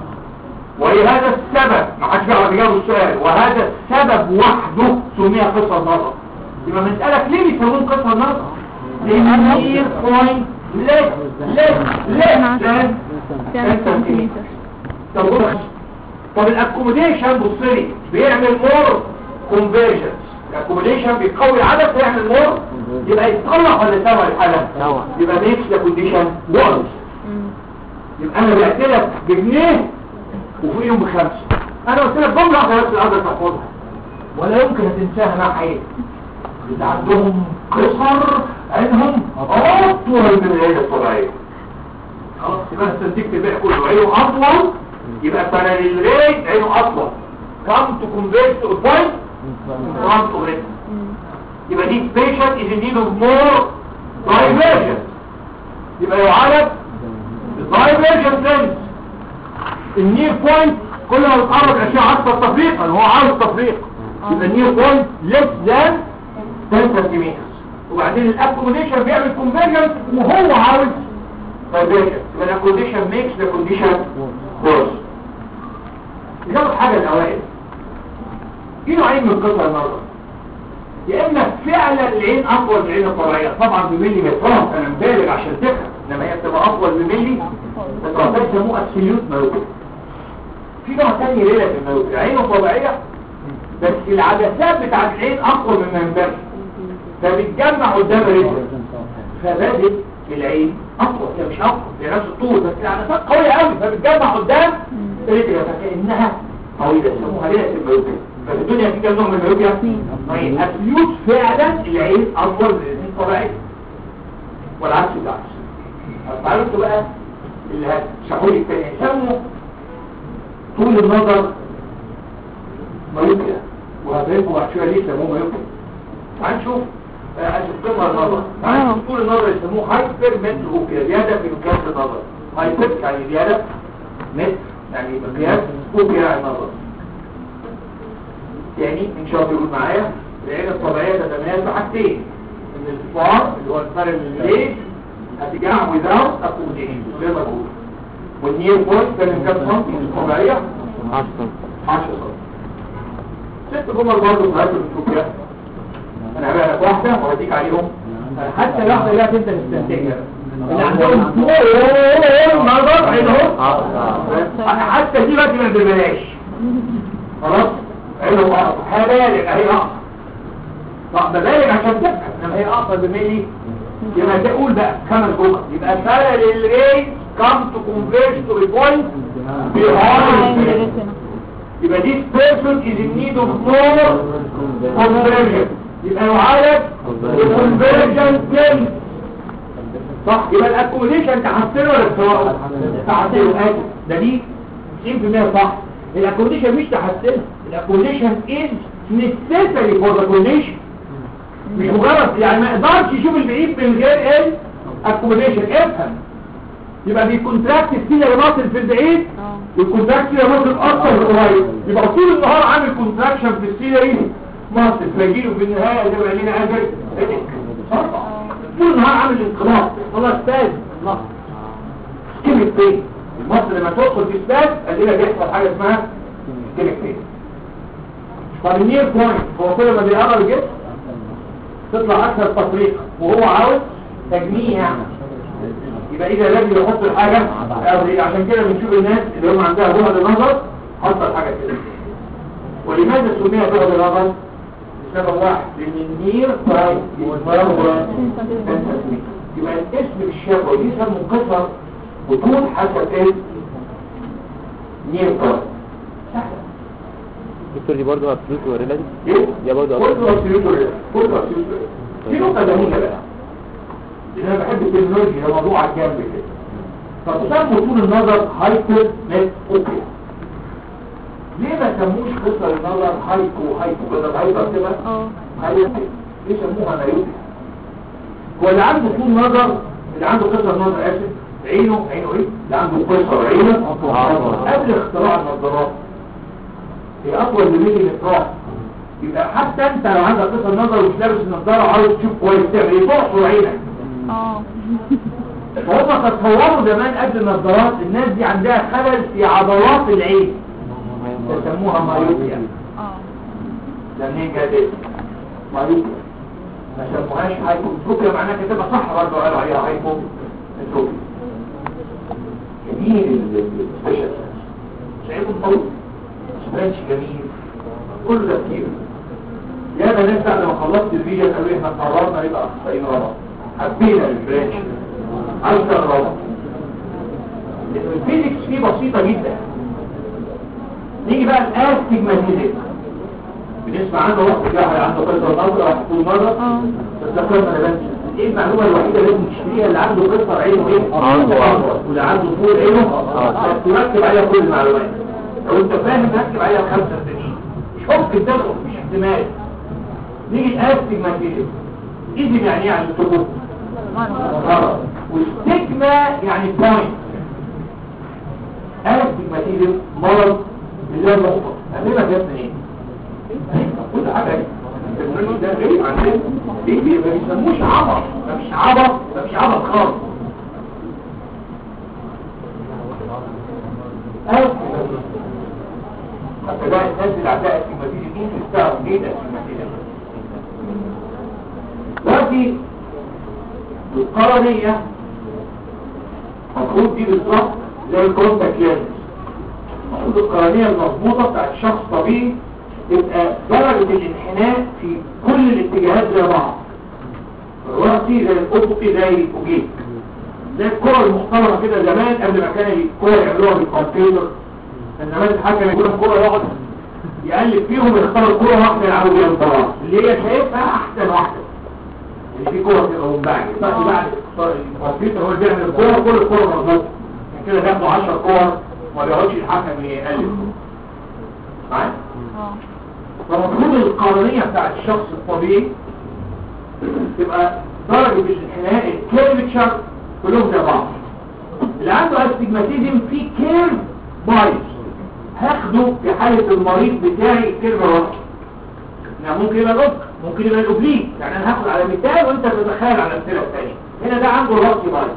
A: ولهذا السبب ما حدش بيعرف يجاوب السؤال وهذا السبب وحده سمي قصر نظر يبقى بنسألك ليه بيسموه قصر نظر؟ لأن هي بوينت ليس ليس ليس ليس
B: كام سنتيمتر
A: طب بص طب الاكوموديشن بص لي بيعمل مور كونفرجنس الاكوموديشن بيقوي العدد فيعمل مور يبقى يتصلح ولا يساوي الحالة
C: سوا.
A: يبقى ميكس ذا كونديشن وانس يبقى انا بعت لك بجنيه وفيهم بخمسة انا قلت لك جملة واحدة بس القدر تحفظها ولا يمكن هتنساها مع حياتي اللي عندهم قصر عينهم اطول من العين الطبيعية خلاص يبقى انا استنتجت البيع كله عينه اطول يبقى parallel ray عينه اطول come to convert to a point in front of it يبقى دي patient is in need of more divergence يبقى يعالج divergent lens النير بوينت كل ما بتقرب الاشياء اكثر تفريقا هو عاوز تفريق يبقى النير بوينت less than 10 سنتيمتر وبعدين الاكوموديشن بيعمل كونفرجنس وهو عاوز divergence يبقى الاكوموديشن ميكس ذا كونديشن worse ناخد حاجه الاوائل في نوعين من قطع النظر يا اما فعلا العين اطول من العين الطبيعيه طبعا بملي مترات انا مبالغ عشان تفهم انما هي بتبقى اطول بملي مترات ده يسموه ابسوليوت مايوبيا في نوع تاني ريلاتيف مايوبيا العين الطبيعيه بس العدسات بتاعت العين اقوى مما ينبغي فبتجمع قدام الرجل فبادئ العين اقوى هي مش اقوى هي نفس الطول بس العدسات قويه قوي فبتجمع قدام الرجل فكانها طويله يسموها ريلاتيف مايوبيا ففي الدنيا في كام نوع من المايوبيا؟ طيب ابسوليوت فعلا العين اطول من العين الطبيعيه والعكس بالعكس عرفت بقى اللي هتشرحوا لي التاني يسموا طول النظر مايوبيا وهتعرفوا بعد شويه ليه يسموه مايوبيا تعال نشوف هتفقدها النظر تعال نشوف طول النظر يسموه هايبر متروبيا زياده في مقياس النظر هايبر يعني زياده متر يعني مقياس فوبيا يعني النظر تاني ان شاء الله يقول معايا العين الطبيعيه تتميز بحاجتين ان الفار اللي هو الفرق الليل هتجمع without accommodation زي ما بقول والنير بوينت ده من كام سنتي الطبيعيه 10 سنتي ست جمل برضه في هذا الفوبيا انا هبقى لك واحده وهديك عليهم حتى الواحده اللي انت مستنتجها اللي عندهم طول نظر عينهم حتى دي بقى ما ببلاش خلاص عينه اقصر هبالغ اهي اقصر طب ببالغ عشان تفهم انما هي اقصر بملي يبقى تقول بقى خمس جمل يبقى parallel ray come to converge to a point behind it. يبقى this person is in need of more conversion يبقى يعالج بconvergent lens صح يبقى الاكوموديشن تحسنه ولا تسوقه تحسنه اسف ده دي 90% صح الاكوموديشن مش تحسنه الاكوموديشن is necessary for the condition مش مجرد يعني ما يقدرش يشوف البعيد من غير ايه اكوموديشن افهم يبقى بيكونتراكت السيليا ماسل في البعيد
B: اه
A: والكونتراكت السيليا ماسل اكتر في القريب يبقى طول النهار عامل كونتراكشن في السيليا ماسل فيجيله في النهايه زي ما قالنا اجل طول النهار عامل انقباض خلاص استاذ الله سكيميك بين المصل لما تدخل في استاذ ادينا بيحصل حاجه اسمها سكيميك بين طب النير بوينت هو كل ما بيقرب الجسم تطلع اكثر تفريقا وهو عاوز تجميع يبقى اذا لازم يحط الحاجه أو عشان كده بنشوف الناس اللي هم عندها بعد النظر حط الحاجه كده ولماذا سميها بعد النظر لسبب واحد لان النير بوينت يبقى الاسم الشفوي ليه سم منقصر وطول حسب ايه نير بوينت سهله
C: دكتور دي برضه ابسولوت وريلاتيف
A: ايه؟
C: يا برضه
A: كله
C: absolute.
A: absolute relative. كله absolute relative. في نقطة جميلة بقى لأن أنا بحب التكنولوجيا ده موضوع على الجنب كده فبسموا طول النظر هايبر نت أوبيا ليه ما سموش قصر النظر هايكو هايكو كده هايبر كده
B: اه
A: هايبر ليه سموها مايوبيا هو اللي عنده طول نظر اللي عنده قصر نظر اسف عينه عينه ايه اللي عنده قصر عينه قبل اختراع النظارات هي اطول من ميلي متراح يبقى حتى انت لو عندك قصر نظر ومش لابس النظاره وعاوز تشوف كويس تعمل ايه تعصر عينك
B: اه
A: فهم تصوروا زمان قبل النظارات الناس دي عندها خلل في عضلات العين يسموها مايوبيا
B: اه
A: ده منين جت اسم مايوبيا ما سموهاش هايبوتروبيا معناها كده صح برضه قالوا عليها هايبوتروبيا جميل السبيشال شايفه طول سبرانش جميل كل ده كتير يا بنات بعد ما خلصت الفيديو قالوا لي احنا قررنا يبقى اخصائيين رابط حبينا البرانش عايز الرابط لان الفيزيكس فيه بسيطه جدا نيجي بقى الاستجماتيزم بنسمع عنه وقت جاهل عنده قصه نظره واحد طول مره
B: اه
A: بس ده قصه انا بنسى ايه المعلومه الوحيده اللي لازم تشتريها اللي عنده قصه عينه ايه؟
C: أصغر.
A: واللي عنده طول عينه
C: أصغر.
A: تركب عليها كل المعلومات لو انت فاهم ركب عليها خمسة سنين مش ممكن تدخل مش احتمال نيجي الاستجماتيزم ايزم يعني ايه عن الثبوت غلط واستجما يعني بوينت استجماتيزم مرض اللي هو النقطة قبلنا جت منين؟ كل حاجة اهي. التكنولوجي ده غير عندنا ليه بي- ما بيسموش عبط ده مش عبط ده مش عبط خالص استجماتيزم حتى ده الناس اللي عندها استجماتيزم دي تستعرض ايه الاستجماتيزم دلوقتي القرنية المفروض دي بالظبط زي الكونتاكت لينز المفروض القرنية المظبوطة بتاعت شخص طبيعي تبقى درجة الانحناء في كل الاتجاهات زي بعض الرأسي زي الأفقي زي الأوجيك زي الكرة المحترمة كده زمان قبل ما كان الكرة يعملوها بالكمبيوتر انما الحكم يقول الكرة يقعد يقلب فيهم يختار كرة واحدة يلعبوا بيها مباراة اللي هي شايفها أحسن واحدة اللي في كرة كده ومباعد بعد بعد الكمبيوتر هو اللي بيعمل الكرة كل الكرة مظبوطة عشان كده بياخدوا 10 كور ما بيقعدش الحكم يقلب معايا؟
B: اه
A: فمفروض القانونية بتاعت الشخص الطبيعي تبقى درجة الانحناء الكيرفتشر كلهم زي بعض اللي عنده استجماتيزم في كيرف بايظ هاخده في حالة المريض بتاعي كيرف واحد يعني ممكن يبقى الأفق ممكن يبقى الأوبليك يعني أنا هاخد على مثال وأنت تتخيل على الأمثلة الثانية هنا ده عنده الرأس بايظ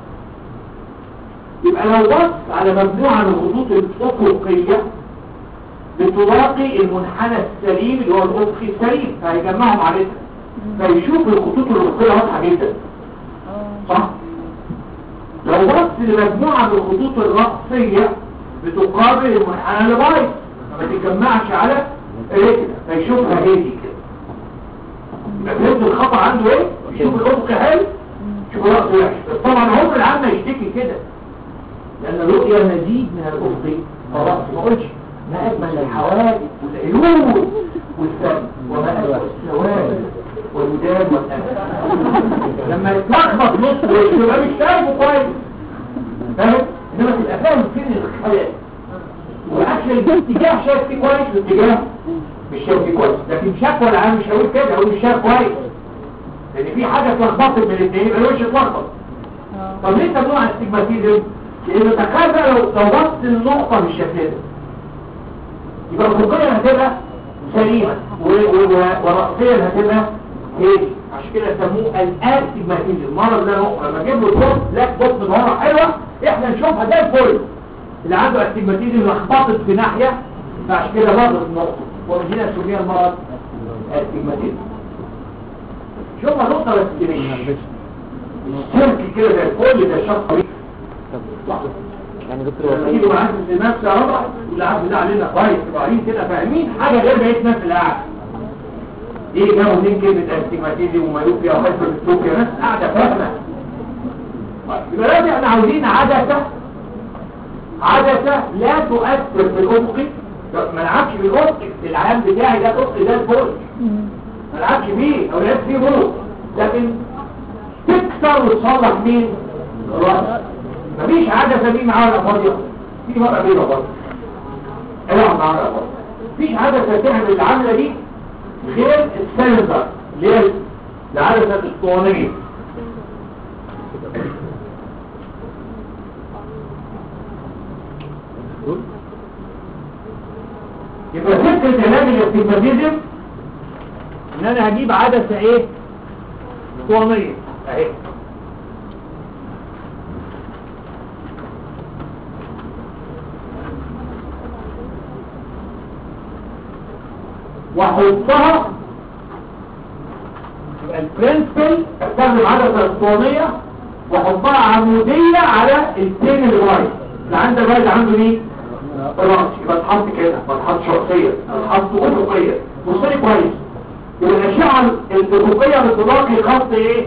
A: يبقى لو بص على مجموعة من الخطوط الأفقية بتلاقي المنحنى السليم اللي هو الأفقي السليم فهيجمعهم عليها فيشوف الخطوط الأفقية واضحة جدا
B: اه
A: صح؟ لو بص لمجموعة من الخطوط الرأسية بتقابل المنحنى اللي بايظ ما تتجمعش على رجل فيشوفها هادي كده يبقى فهمت الخطأ عنده ايه؟ يشوف الأفق حلو يشوف الرأس وحش بس طبعا عمر العام ما يشتكي كده لأن الرؤية مزيد من الأفق فالرأس ما قلتش ما أجمل الحوادث والعيون والسم وما أجمل السواد والودان والأنف لما يتلخبط نص وشه يبقى مش شايفه كويس فاهم؟ انما تبقى فاهم فين الخيال واكشن الاتجاه شايف فيه كويس والاتجاه مش شايف فيه كويس لكن شكوى العام مش هقول كده هقول مش شايف كويس لان في حاجه اتلخبطت من الاثنين يبقى الوش اتلخبط
B: اه
A: طب ليه سموها استجماتيزم؟ لان تخيل بقى لو لو بص النقطه بالشكل ده يبقى الفوقيه هتبقى سليمه و- و- و- وراسيا هتبقى هيك عشان كده سموه الاستجماتيزم المرض ده نقطه لما اجيب له بوت لاك بوت من ورا حلوه احنا نشوفها ده الفل اللي عنده استجماتيزم لخبطت في ناحيه فعشان كده باظت النقطه ومن هنا سميها المرض استجماتيزم شوفها نقطه بس دي مش السلك كده زي الفل ده شخص طبيعي
C: طب يعني دكتور
A: لما
C: هو
A: يجوا معاك في نفس عمر والعبد ده علينا كويس تبقى عارفين كده فاهمين حاجه غير بقيه ناس القعده دي جابوا منين كلمه استيماتيزم ومايوبيا وهايبرتروفيا ناس قاعده فاهمه طيب، يبقى لازم احنا عاوزين عدسه عدسه لا تؤثر في الافقي ما نلعبش بالافقي العام بتاعي ده الافقي ده الفوق
B: مم.
A: ما نلعبش بيه او نلعب فيه فوق لكن تكسر وتصلح مين الراس مفيش عدسه دي معاها ولا فاضيه في مرة بيضة برضه العب معاها ولا فاضيه مفيش عدسه تعمل العمله دي غير السلندر اللي هي العدسه الاسطوانيه يبقى فكره علاج الاستجماتيزم ان انا هجيب عدسه ايه اسطوانيه اهي واحطها يبقى البرنسبل استخدم عدسه اسطوانيه واحطها عموديه على التين اللي وايد اللي عنده وايد عنده مين؟ راس يبقى تحط كده ما تحطش راسيه تحط افقيه بص لي كويس يبقى الاشعه الافقيه بتلاقي خط ايه؟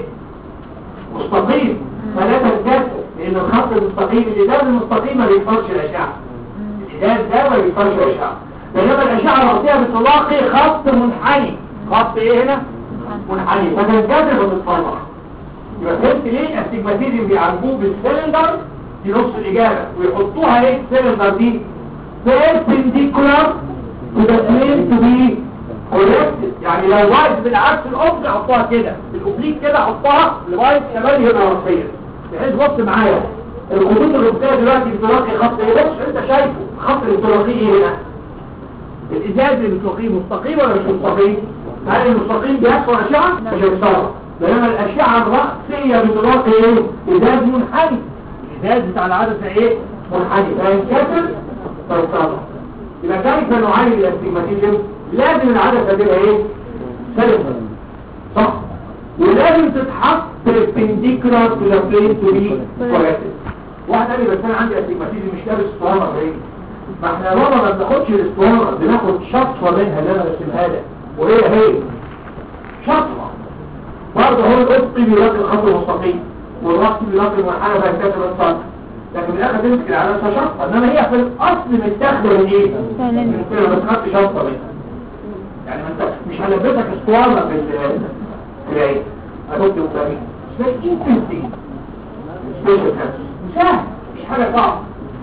A: مستقيم فلا تنكسر لان الخط المستقيم الإداد المستقيم ما بيكسرش الاشعه الإداد ده ما بيكسرش الاشعه بينما الاشعه الراسيه بتلاقي خط منحني خط ايه هنا؟ منحني فتنكسر وتتفرع يبقى فهمت ليه الاستجماتيزم بيعالجوه بالسلندر دي نص الاجابه ويحطوها ايه السلندر دي perpendicular to the plane to be corrected يعني لو واقف بالعكس الافق حطها كده الاوبليك كده حطها لغايه شمال هنا راسيا بحيث بص معايا الخطوط الربطيه دلوقتي بتلاقي خط ايه بص انت شايفه خط اللي بتلاقيه ايه هنا الازاز اللي بتلاقيه مستقيم ولا مش مستقيم هل المستقيم بيكسر اشعه مش هيكسرها بينما الاشعه الراسيه بتلاقي ايه ازاز منحني الازاز بتاع العدسه ايه منحني فينكسر فيكسرها يبقى كيف نعالج الاستجماتيزم لازم العدسه تبقى ايه سلسله صح ولازم تتحط perpendicular to the plane to be corrected واحد قال لي بس انا عندي استجماتيزم مش لابس اسطوانه ايه ما احنا يا بابا ما بناخدش الاسطوانه بناخد شطفه منها اللي انا برسمها لك وهي هي شطفه برضه هو الافقي بيلاقي الخط المستقيم والرأسي بيلاقي المنحنى فينكسر الصدر لكن في الاخر تمسك العدسه شطفه انما هي في الاصل متاخده من ايه؟
B: سلندر.
A: من كده بس خدت شطفه منها يعني ما انت مش هلبسك اسطوانه في ال- في العين هتبدي قدامي زي انتنسي سبيشال كانسر سهل مش حاجه صعبه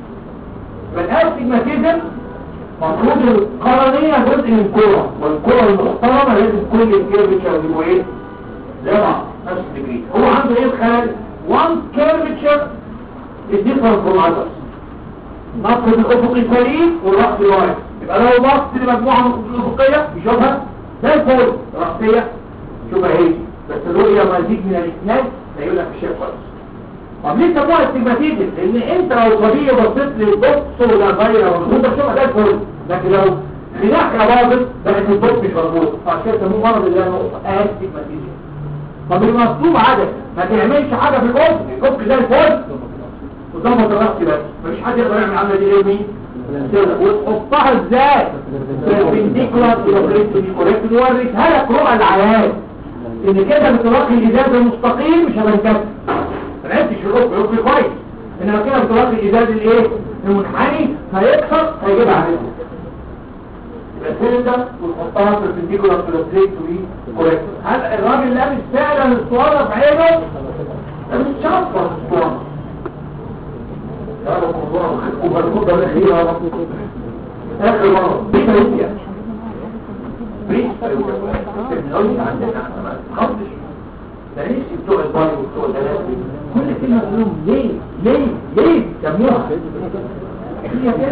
A: فالاستجماتيزم مفروض القرنية جزء من الكرة والكرة المحترمة لازم كل الكيرفتشر يبقوا ايه؟ زي بعض نفس الديجري هو عنده ايه الخلل؟ one curvature is different from others نقص الافقي سليم والرأس واحد يبقى لو بص لمجموعة من الافقية يشوفها زي الفل رأسية شوفها هي بس الرؤية مزيج من الاثنين لا يقول لك مش شايف كويس طب ليه سموها استجماتيزم؟ لان انت لو طبيعي بصيت للبص ولا غيره مظبوط تشوفها زي الفل لكن لو في ناحية باظت بقت البص مش مظبوط فعشان كده سموه مرض اللي هي نقطة استجماتيزم طب المطلوب عدد ما تعملش حاجة في الأفق الأفق زي الفل وظبط الرأس بس مفيش حد يقدر يعمل العملة دي غير مين؟ كده وتحطها ازاي؟ perpendicular to the plane to be corrected ووريتها لك رؤى العيان ان كده بتلاقي الازاز المستقيم مش هتنكسر ما لعبتش في الأفق الأفق كويس انما كده بتلاقي الازاز الايه؟ المنحني هيكسر هيجيب عليه يبقى السلندر وتحطها perpendicular to the plane to be corrected هل الراجل لابس فعلا الاسطوانه في عينه؟ ده مش شرط الاسطوانه هذا الموضوع وبالمدة الأخيرة آخر مرة بريفيا بريفيا عندنا خمسش ليه ليه ليه سموها هي كده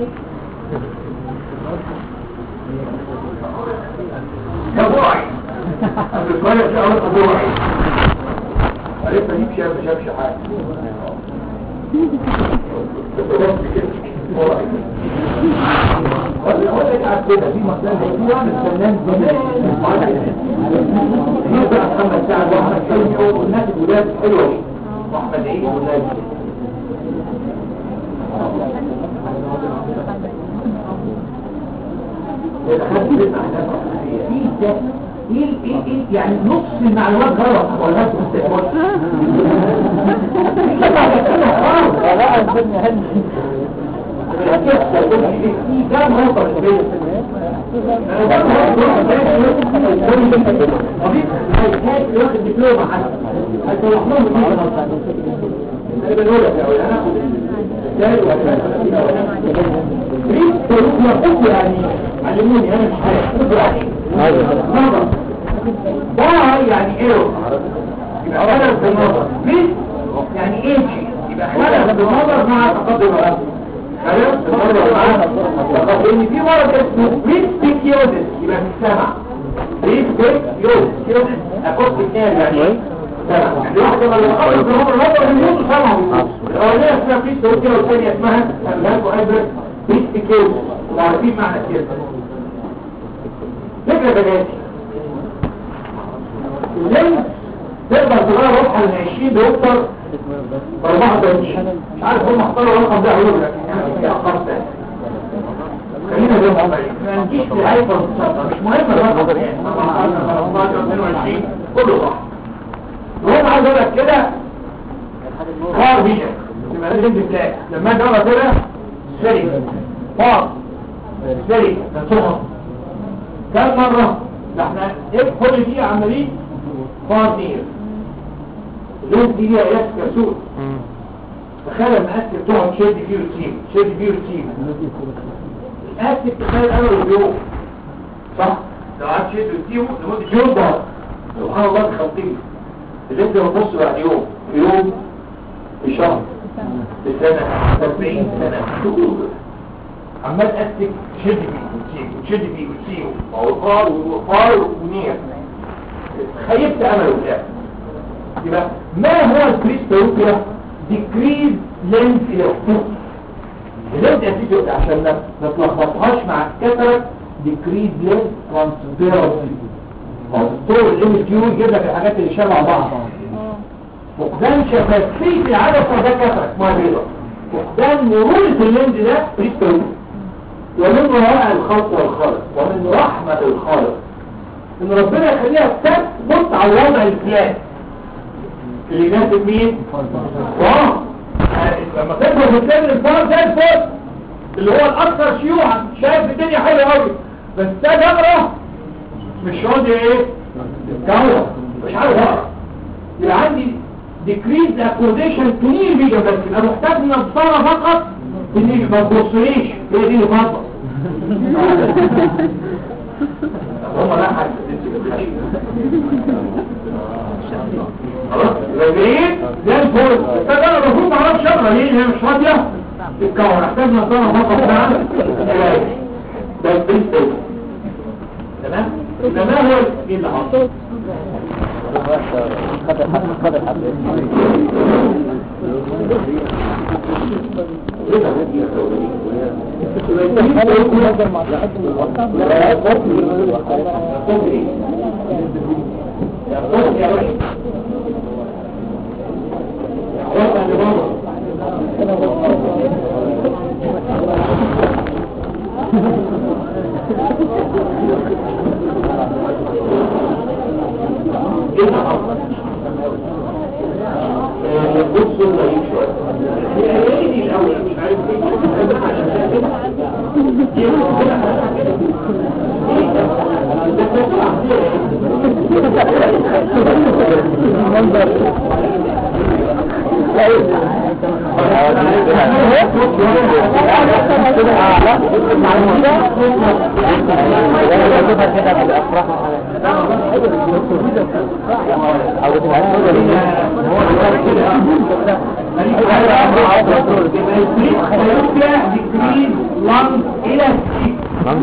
A: كبوعي الكويس اول كبوعي عرفت اجيب شاب شاب شحات ولا ولا يتعب كده في مثلا في واحد فنان زمان هي بقى محمد سعد واحمد حلمي والناس الولاد حلوه دي واحمد عيد والناس دي ايه ايه ايه يعني نص المعلومات غلط ولا انت مستقبل لا الدنيا هل في كام غلطه في واخد دبلومه حتى هيصلح لهم دي غلطه انا بقول لك يا اولاد انا اخد يعني علموني انا مش عارف يعني نظر ضاع يعني ايه يبقى خلل في النظر مين يعني ايه يبقى خلل في النظر مع تقدم الرأس خلل في النظر مع تقدم في مرض اسمه ريستيكيوزس يبقى في السمع ريستيكيوزس اخد بالتالي يعني ايه سمع يعني واحدة من الأقل في النظر النظر يموت سمعه الأولية اسمها ريستيكيوزس والثانية اسمها سملاك وأدرس ريستيكيوزس وعارفين معنى كده فكرة بناتي الليل تقدر تغير روحها من 20 دكتور ب 34 مش عارف هم اختاروا الرقم ده هو لكن يعني في ارقام ثانيه خلينا زي ما هم ما نجيش لعيبه مش مهم الرقم يعني 15 22 كله صح المهم عايز اقول لك كده فار فيجن يبقى لازم تلاقي لما اجي اقرا كده سري فار سري تنصحهم كم مرة ده احنا ايه كل دي عمالين فاضير اللون دي ليها ياس كسود تخيل المقاسك تقعد تشد فيه وتسيب تشد فيه وتسيب المقاسك تخيل انا واليوم صح لو قعدت تشد وتسيبه لمدة يوم ده سبحان الله تخطيه اللي انت بتبص بعد يوم في يوم في شهر في سنة في 40 سنة عمال أسك تشد فيه وتسيبه وتشد فيه وتسيبه وفار وفار ونير خيبت أمله ده يبقى ما هو الكريستوروبيا ديكريز لينس إلكتروس اللينس أسيديو عشان ما ما تلخبطهاش مع الكثرة ديكريز لينس ترانسبيرنسي الدكتور الام كيو يجيب لك الحاجات اللي شبه بعض فقدان شفافية العدسة ده كثرة اسمها بيضة فقدان مرونة اللينز ده كريستوروبيا ومن رائع الخلق والخالق ومن رحمة الخالق ان ربنا يخليها تثبت على الوضع الفلاني اللي يناسب مين؟ اه لما تكبر في السن الفار زي الفل اللي هو الاكثر شيوعا شايف الدنيا حلوه قوي بس ده جبره مش راضي ايه؟ يتكون مش عارف اقرا يبقى عندي decrease accommodation تنير بيجا بس يبقى محتاج نبصره فقط ان ما تبصليش هي دي اللي فاضله هم لا حاجه خلاص رجعين زي الفل بس انا المفروض ما اعرفش اقرا ليه هي مش فاضيه تتكون احتاج نبصره فقط مع ده البريست تمام ده ما هو ايه اللي حصل ايه اللي حصل بص ضعيف شويه هي دي الاول مش عارف
C: او
A: يبقى البريد سيوبيا ديكريز لانج الى ستيك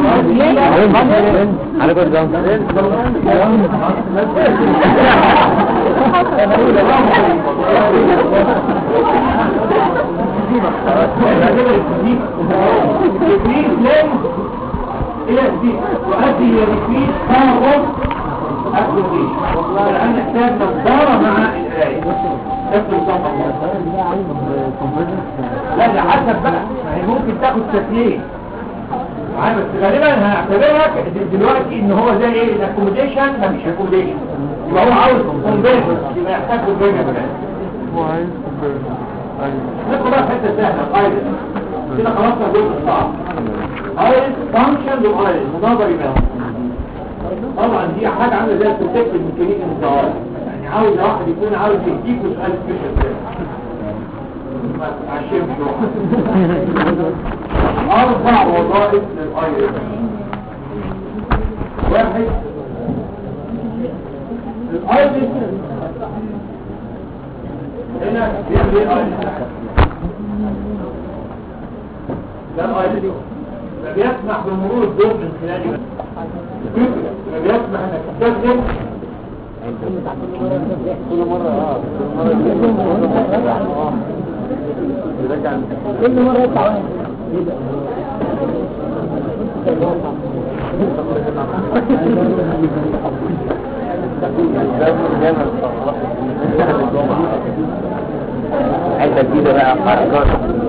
C: انا كنت جنب
A: ديكريز لانج الى ستيك وهذه هي ديكريز كاربون اكسيديشن والان نحتاج نظاره مع القرايه نفس الصفحه لا ده حسب بقى ما هي ممكن تاخد شكلين معايا بس غالبا هنعتبرها ك- دلوقتي ان هو زي ايه الاكوموديشن مفيش اكوموديشن يبقى هو عاوز كونفيرجن يبقى يحتاج كونفيرجن ندخل بقى في حته سهله الايرس كده خلصنا الجزء الصعب ايرس فانكشن والايرس مناظر بينهم طبعا دي حاجه عامله زي التوتيك في الميكانيكا الظواهر يعني عاوز واحد يكون عاوز يديك سؤال سبيشال ما تعشمش أربع وظائف للأيرس واحد الأيرس هنا بيعمل ايه أيرس ده الأيرس فبيسمح بمرور الضوء من خلال فبيسمح انك تستخدم
C: كل مرة اه كل مرة بيرجع
B: كل مرة يطلع واحد
C: حته جديده بقى حركات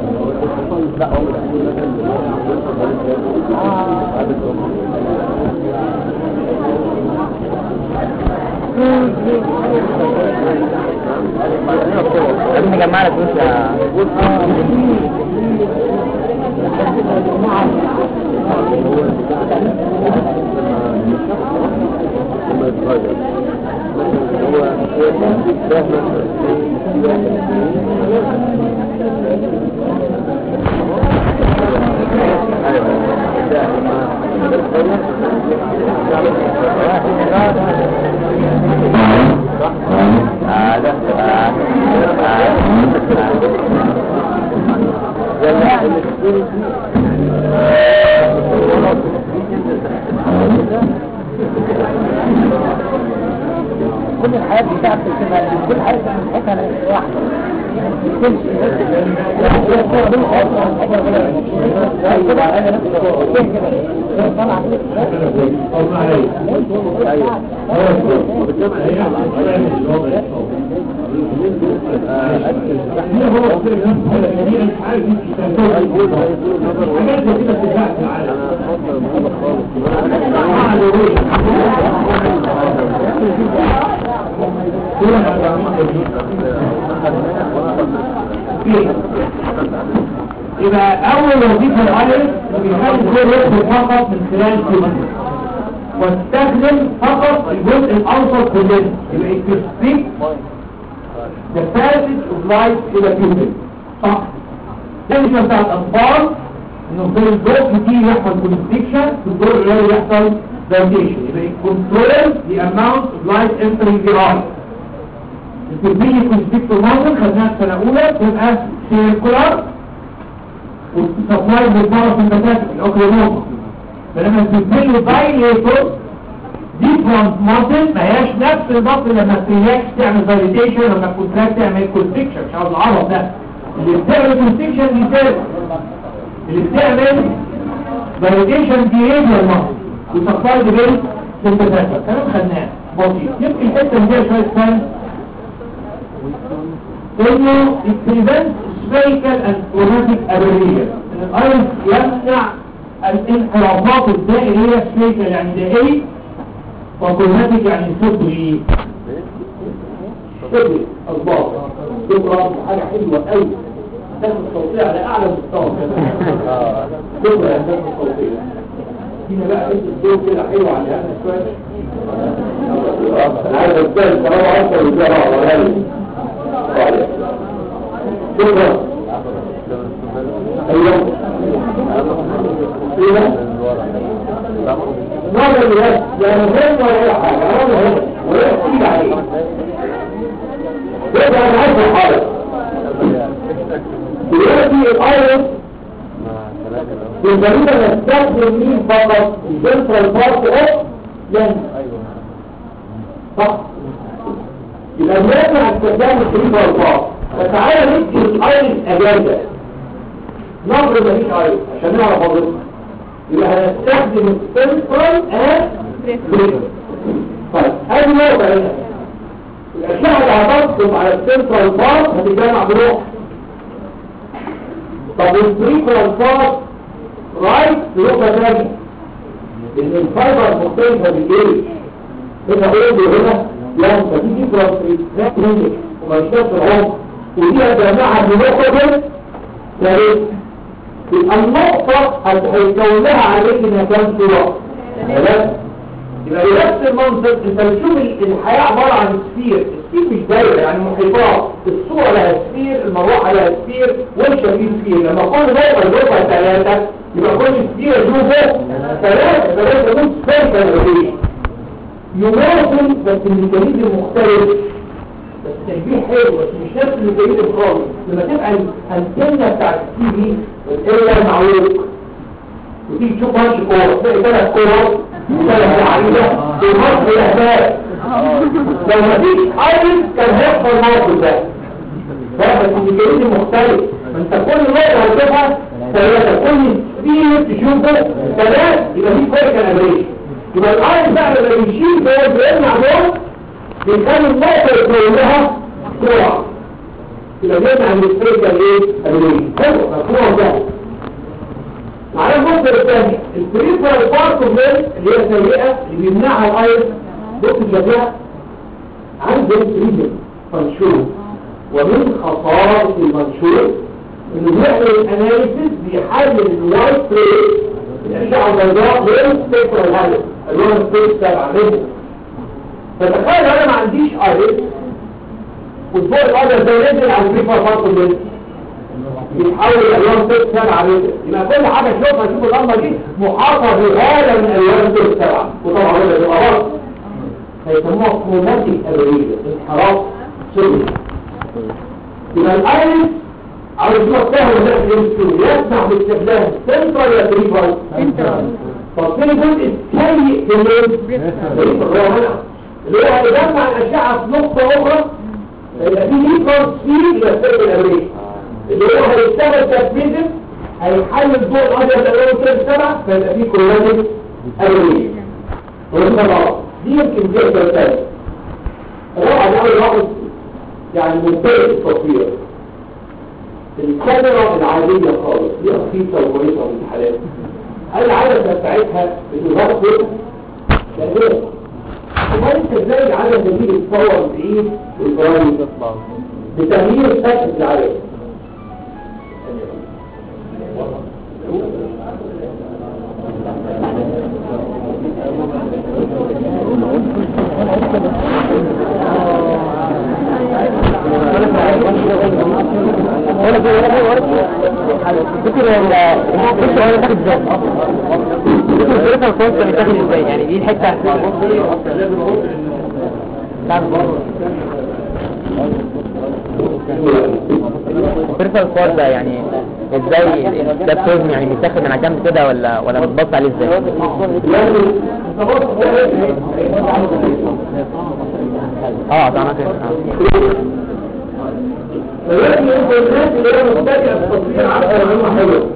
C: لازم نجمع لك فلوس يا هذا
B: كل الحياة بتاعت الكلمة كل حاجة بتاعتها واحدة
A: يبقى اول وظيفه الايرس بيخلي الضوء يدخل فقط من خلال الكلمه واستخدم فقط الجزء الاوسط كله يبقى التسبيك the passage of light الى pupil صح ده مش بتاع الاطفال انه في الضوء كتير يحصل constriction في الضوء القليل يحصل dilatation يبقى control the amount of light entering the eye التربية كونستيكتور مازل خدناها السنة الأولى تبقى سيركولار والسبلاي بالباراسمباتيك الأوكلينوما فلما التربية دايليتور دي فرونت ماسل ما هياش نفس الضغط لما الترياكس تعمل دايليتيشن لما الكونتراكت تعمل كونستيكشن مش عاوز العرض ده اللي بتعمل كونستيكشن دي سيرك اللي بتعمل دايليتيشن دي ريديال ماسل وسبلاي دي بالسمباتيك كلام خدناه بسيط يمكن الحته اللي فيها شويه ثاني انه البريفنت سبيكال اند كروماتيك ابريلية ان الايرس يمنع الانحرافات الدائرية سبيكال يعني دائري وكروماتيك يعني صدري صدري الله شكرا حاجة حلوة قوي تاخد الصوتية على اعلى مستوى شكرا يا تاخد الصوتية هنا بقى انت الدور كده حلو على هذا شوية انا عايز اتكلم طالما اكتر من كده ولا لا شكرا ايوه ايوه ماذا الوقت يعني غير ولا اي حاجه انا مهم ولا تيجي عليه يبقى انا عايز الحاله دلوقتي الايرس بالنسبة نستخدم مين فقط السنترال بارت اوف لين صح يبقى بنرجع استخدام السنترال بارت فتعالى ندي الايرس اجازة نظر مفيش ايرس عشان نعرف وظيفتها يبقى هنستخدم السنترال اند طيب ادي نقطة هنا الأشعة اللي هتطلب على السنترال بارت هتتجمع بروح طب البريكوال بارت رايت نقطة تانية لأن الفايبر مختلفة بالجيش هنا قول له هنا لا انت دي ديفرنس ريسك منك وما يشتغلش العمر ودي هتجمعها بنقطة دي ثالث يبقى النقطة هيكون لها عليك انها كام صورة ثلاثة يبقى بنفس المنطق انت بتشوف الحياة عبارة عن سفير السفير مش دايرة يعني محيطات الصورة لها سفير المروحة لها سفير والشا فيه سفير لما كل دايرة الربع ثلاثة يبقى كل سفير يشوفه ثلاثة ثلاثة يكون سفير كالغريب يماثل بس الميكانيزم مختلف بس تشبيه حلو بس مش نفس الميكانيزم خالص لما تبقى الانتنة بتاعت التي في الا معروف وتيجي تشوف ماتش كورة تلاقي ثلاث كورات ثلاث لعيبة الماتش الأهداف لو ما فيش ايرس كان هيحصل الموقف ده ده بس الميكانيزم مختلف ما انت كل نقطة هتشوفها ثلاثة كل سبيل تشوفه ثلاث يبقى دي فرق الأمريكي يبقى الايرس بقى لما بيشيل دول بيمنع دول بيخلي النقطة يكون لها سرعة يبقى بيمنع من الفرق الايه؟ الأمريكي حلو مفهوم ده على المنظر الثاني البريفرال بارت اوف اللي هي سيئة اللي بيمنعها الايرس بص شكلها عند الريجن منشور ومن خصائص المنشور انه بيعمل الاناليسيس بيحلل الوايت ريت الاشعه البيضاء غير سبيكترال هالس اللون سبيس تبع منه فتخيل انا ما عنديش ايرس والفوق الايرس ده نزل على البريفرال بارت اوف بيتحول الالوان ست سبعة متر يبقى كل حاجة تشوفها تشوف اللمبة دي محاطة بغالة من الالوان ست سبعة وطبعا هذا بيبقى غلط هيسموها كروماتيك ابريد انحراف سوري يبقى الايرس عاوز يشوف سهل الناس يمشوا يسمح باستخدام سنترال يا بريفال طب في جزء سيء في الليل اللي هو هيجمع الاشعة في نقطة اخرى يبقى في نيكون سبيد الى السير الامريكي اللي هو هيشتغل تسميده هيحلل ضوء الابيض الالوان كده سبعة فيبقى فيه كروماتيك الوان والطبعات دي يمكن جدا ثاني الرابعة دي اول واحد يعني ممتاز التصوير الكاميرا العادية خالص دي رخيصة وكويسة في الحالات العدسة بتاعتها بتغطي لأنه وما انت ازاي العدسة دي بتصور بعيد والبرايم بتغيير سكت العدسة
C: ولا في ولا في ولا في فكر الفكر هو يتاخد ازاي فكر الفكر الكونس يتاخد ازاي يعني دي الحته الفكر الكونس ده يعني ازاي ده بتوزن يعني بيتاخد من على جنب كده ولا ولا بتبص عليه ازاي اه طبعا كده
A: دلوقتي انت الناس اللي هي مبتدئه في التصوير عارفه معلومه حلوه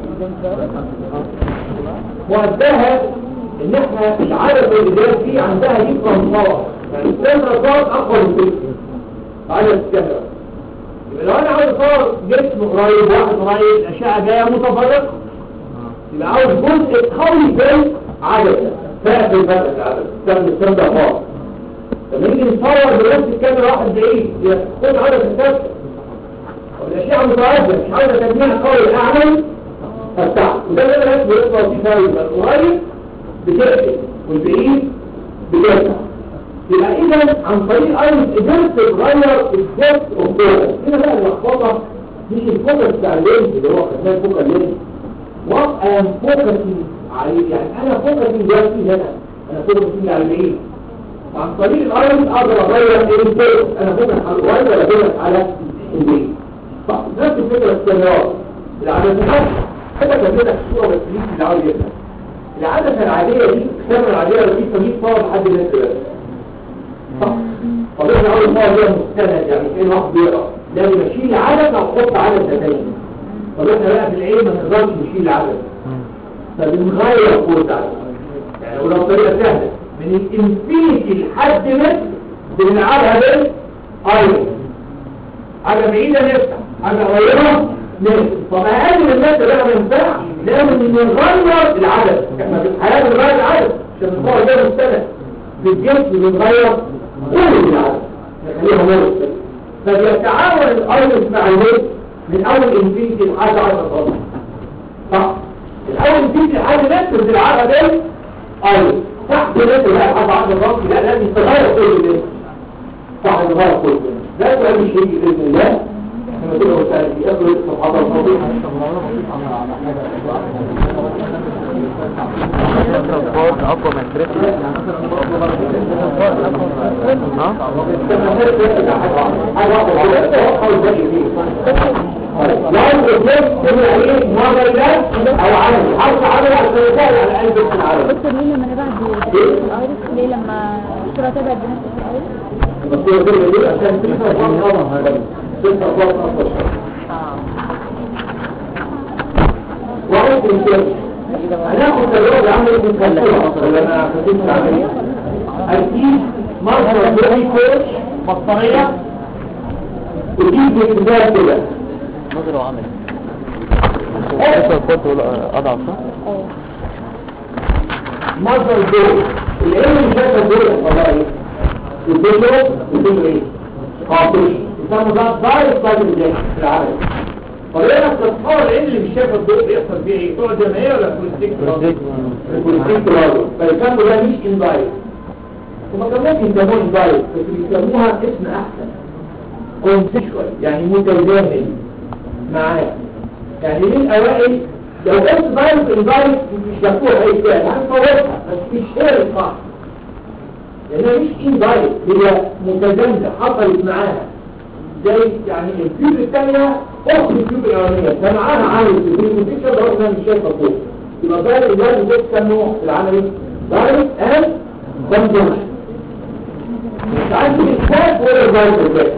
A: وقتها ان احنا العدد اللي جاي فيه عندها يفرم صار يعني الكاميرا صار اقوى من كده عدد الكاميرا يبقى لو انا عاوز اصور جسم قريب واحد قريب الاشعه جايه متفرقه يبقى عاوز جزء قوي في عدد فاقد الفرق العدد ده بنستخدم فار لما نيجي نصور بنفس الكاميرا واحد بعيد ياخد عدد الكاميرا والاشياء متعدده مش عاوزه تجميع قوي اعمل فتح وده اللي انا اسمه يطلع فيه فايل القريب بتقفل والبعيد بتفتح يبقى اذا عن طريق ايرس قدرت تغير الدبت اوف هنا بقى اللخبطه مش الفوكس بتاع اللينز اللي هو خدناه فوكس اللينز وات ام فوكسنج عليه يعني انا فوكسنج دلوقتي هنا انا فوكسنج على البعيد عن طريق الايرس اقدر اغير الفوكس انا فوكس على القريب ولا فوكس على البعيد نفس الفكره استمرار العدسات كده كانت لك صوره بس دي اللي عاوز يفهم العدسه العاديه دي الكاميرا العاديه لو في 100 صور لحد الناس دلوقتي صح طب احنا اول مره ده مستند يعني ايه واحد بيقرا لازم اشيل عدسه واحط عدسه ثانيه طب احنا بقى في العين ما نقدرش نشيل عدسه فبنغير قوه العدسه يعني ولو طريقه سهله من الانفينيتي لحد متر بنلعبها بالايرون حاجه بعيده نفتح حاجه قريبه نفتح طب اقل من المتر ده ما ينفعش لازم نغير العدد احنا في الحياه بنغير العدد عشان نصور ده مستند في الجسم بنغير كل العدد نخليها مرة فبيتعاون الايرون مع الويت من اول انفينيتي لحد 10 صفر صح الاول انفينيتي لحد متر بنلعبها بالايرون تحت متر بقى لحد 10 صفر لا لازم تغير كل ده صح نغير كل ده ده سؤال مش هيجي باذن الله كما كنا وسائل في اخر الصفحات الماضيه
C: ترانسبورت اقوى من تريبل ها
A: لا الإسلام هو إيه نظر ده أو عمل حرف عمل عشان يسهل على قلب العرب
D: دكتور ليه لما نبعد الايرس ليه لما الصورة تبعد بنفس الايرس
A: بس هو كده ليه عشان تسمع طبعا تسمع طبعا وعيد الإنسان هناخد تجربة عمل ابن كالسورة ولا أنا خدمت عمل أكيد مصدر بوري كوش بطارية وتجيب باكتبال كده
C: نظر وعمل ترانسبورت ولا اضعف صح؟
D: اه
A: مصدر الدول العلم اللي شايف الدول الفضائي الدول الدول ايه؟ قاطش يسمى ده دايركت لايف انجكشن في العالم طريقة تتصور العلم اللي مش شايف الدول بيحصل فيه ايه؟ تقعد جماهير ولا كوليستيك كوليستيك برضه فيسموا ده مش اندايركت هما كمان بيسموه اندايركت بس بيسموها اسم احسن كونسيشوال يعني متزامن معاه يعني مين الاوائل لو قلت دايركت اندايركت مش مفتوح اي كلام هنفوتها بس مش هي الصح لانها مش اندايركت هي متزامنه حصلت معاها زي يعني الكيوب الثانيه اخت الكيوب الاولانيه فمعاها عامل في الكونسيشن ده احنا مش شايفه فوق يبقى ده الاندايركت ده بيسموه في العمل دايركت اند كونجنكشن مش عارف الكتاب ولا الدايركت ده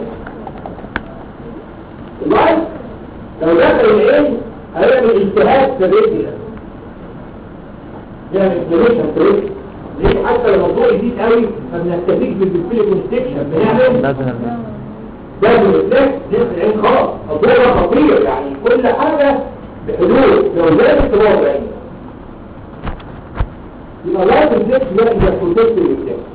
A: اللايف لو دخل العين هيعمل اجتهاد في الرجل يعمل اجتهاد في الرجل ليه حتى لو الموضوع يزيد قوي ما بنكتفيش بالبيبيلي كونستكشن بنعمل
C: لازم
A: لازم الفلكس نفس العين خلاص الموضوع ده خطير يعني كل حاجة بحدود لو زادت تبقى العين يبقى لازم الفلكس ده يبقى بروتكت الفلكس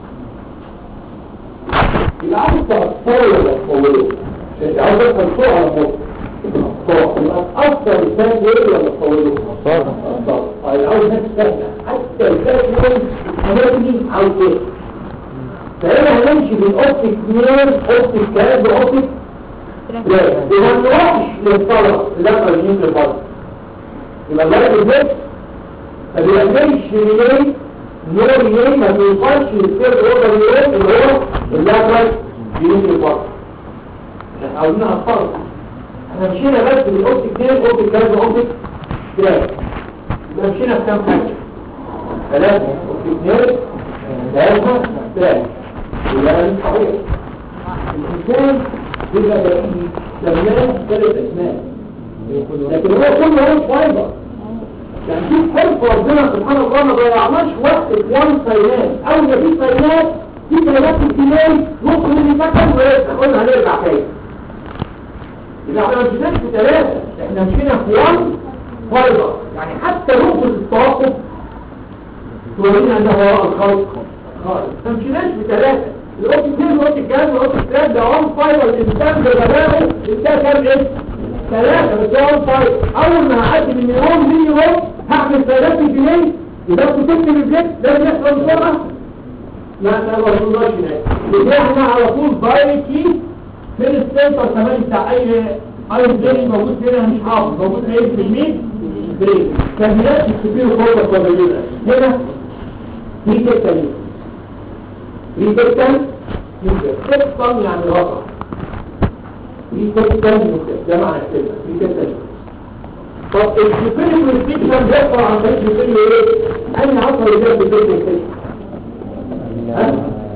A: يبقى عايز تأثر ولا تطوله انت عاوز تدخل صورة على فوق يبقى تأثر الثاني ايه ولا تطوله
C: صار
A: طيب عاوز نفس سهلة حتى الفلكس هنبني عاوز ايه فهنا هنمشي بالاوبتيك نير اوبتيك كلام باوبتيك لا يبقى ما نروحش للطلب لا الجين للطلب يبقى الولد البيت ما بيعملش ريلي نور ريلي ما بيوصلش للسير اوردر ريلي اللي هو اللاترال جين للطلب احنا عاوزين نعطل احنا مشينا بس بالاوبتيك نير اوبتيك كلام باوبتيك كلام يبقى مشينا في كام حاجه ثلاثة اوبتيك نير ثلاثة ثلاثة ولا صحيح الإنسان بيبقى بعيد لما ثلاث أسماء لكن هو كله هو فايبر يعني في حرف ربنا سبحانه وتعالى ما ضيعناش وقت في وان سينات أول ما في سينات في سينات في الكلام نص من المكان ويرجع قلنا هنرجع تاني إذا احنا ما مشيناش في ثلاثة احنا مشينا في وان فايبر يعني حتى نقطة التوقف تورينا أنه وراء الخلق خالص ما مشيناش بثلاثة الأوت اثنين والأوت الجهاز والأوت الثلاث ده وان فاير الإنسان بغبائه الإنسان كام إيه؟ ثلاثة بس ده وان فاير أول ما هعدي من يوم من يوم هعمل ثلاثة جنيه يبقى كنت تكتب الجيت لازم يحصل بسرعة لا لا ما وصلناش هناك يبقى احنا على طول دايركتلي من السنتر كمان بتاع أي أي برين موجود هنا مش حافظ موجود ايه في المين برين كميات الكبير فوق الطبيعية هنا في كتة ليه ريتكتن سيستم يعني رقم في كابيتال ده معنى الكلمة في كابيتال طب السوبيريور ريستريكشن بيحصل عن طريق السوبيريور ايه؟ أي عصر اللي بيحصل السوبيريور ريستريكشن؟ ها؟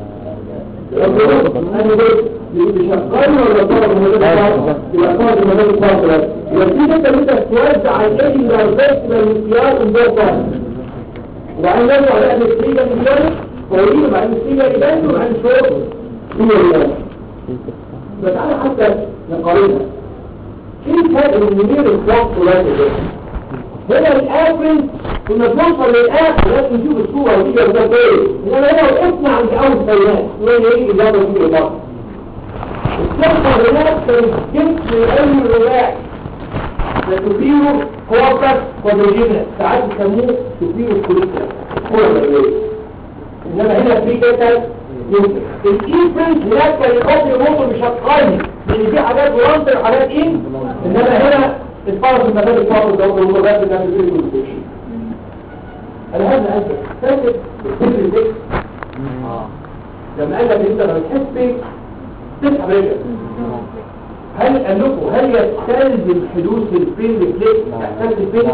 A: أنا بقول بشغال ولا طالب مدرس يبقى طالب مدرس طالب يبقى في كده انت توزع الايدي للبيت للمسيار الموقع وبعدين نرجع على النتيجة المجال قوية وبعدين النتيجة يبان وبعدين شوط هي اليوم فتعالى حتى نقارنها ايه الفرق بين منير الضغط ولا هنا الافرج كنا بنوصل للاخر لازم نشوف الصورة ودي جايبها ايه انما هنا وقفنا عند اول بيانات وين ايه الاجابه دي الاجابه الصفحه هناك كانت جبت اي رواعي تفيرو كوابرس كوادروجينس ساعات يسموه تفيرو كوليكتر هو الرواعي انما هنا في كده الايفنت هناك كان يحط الموتور مش هتقارن لان في حاجات ورانتر وحاجات ايه انما هنا الفرق المكان الفرق ده هو بس ده في الكوليكتر انا هذا انت فاكر السر ده لما قال لك انت لما تحس بيه تسحب رجلك هل قال لكم هل يستلزم حدوث البين ريفلكس احساس البين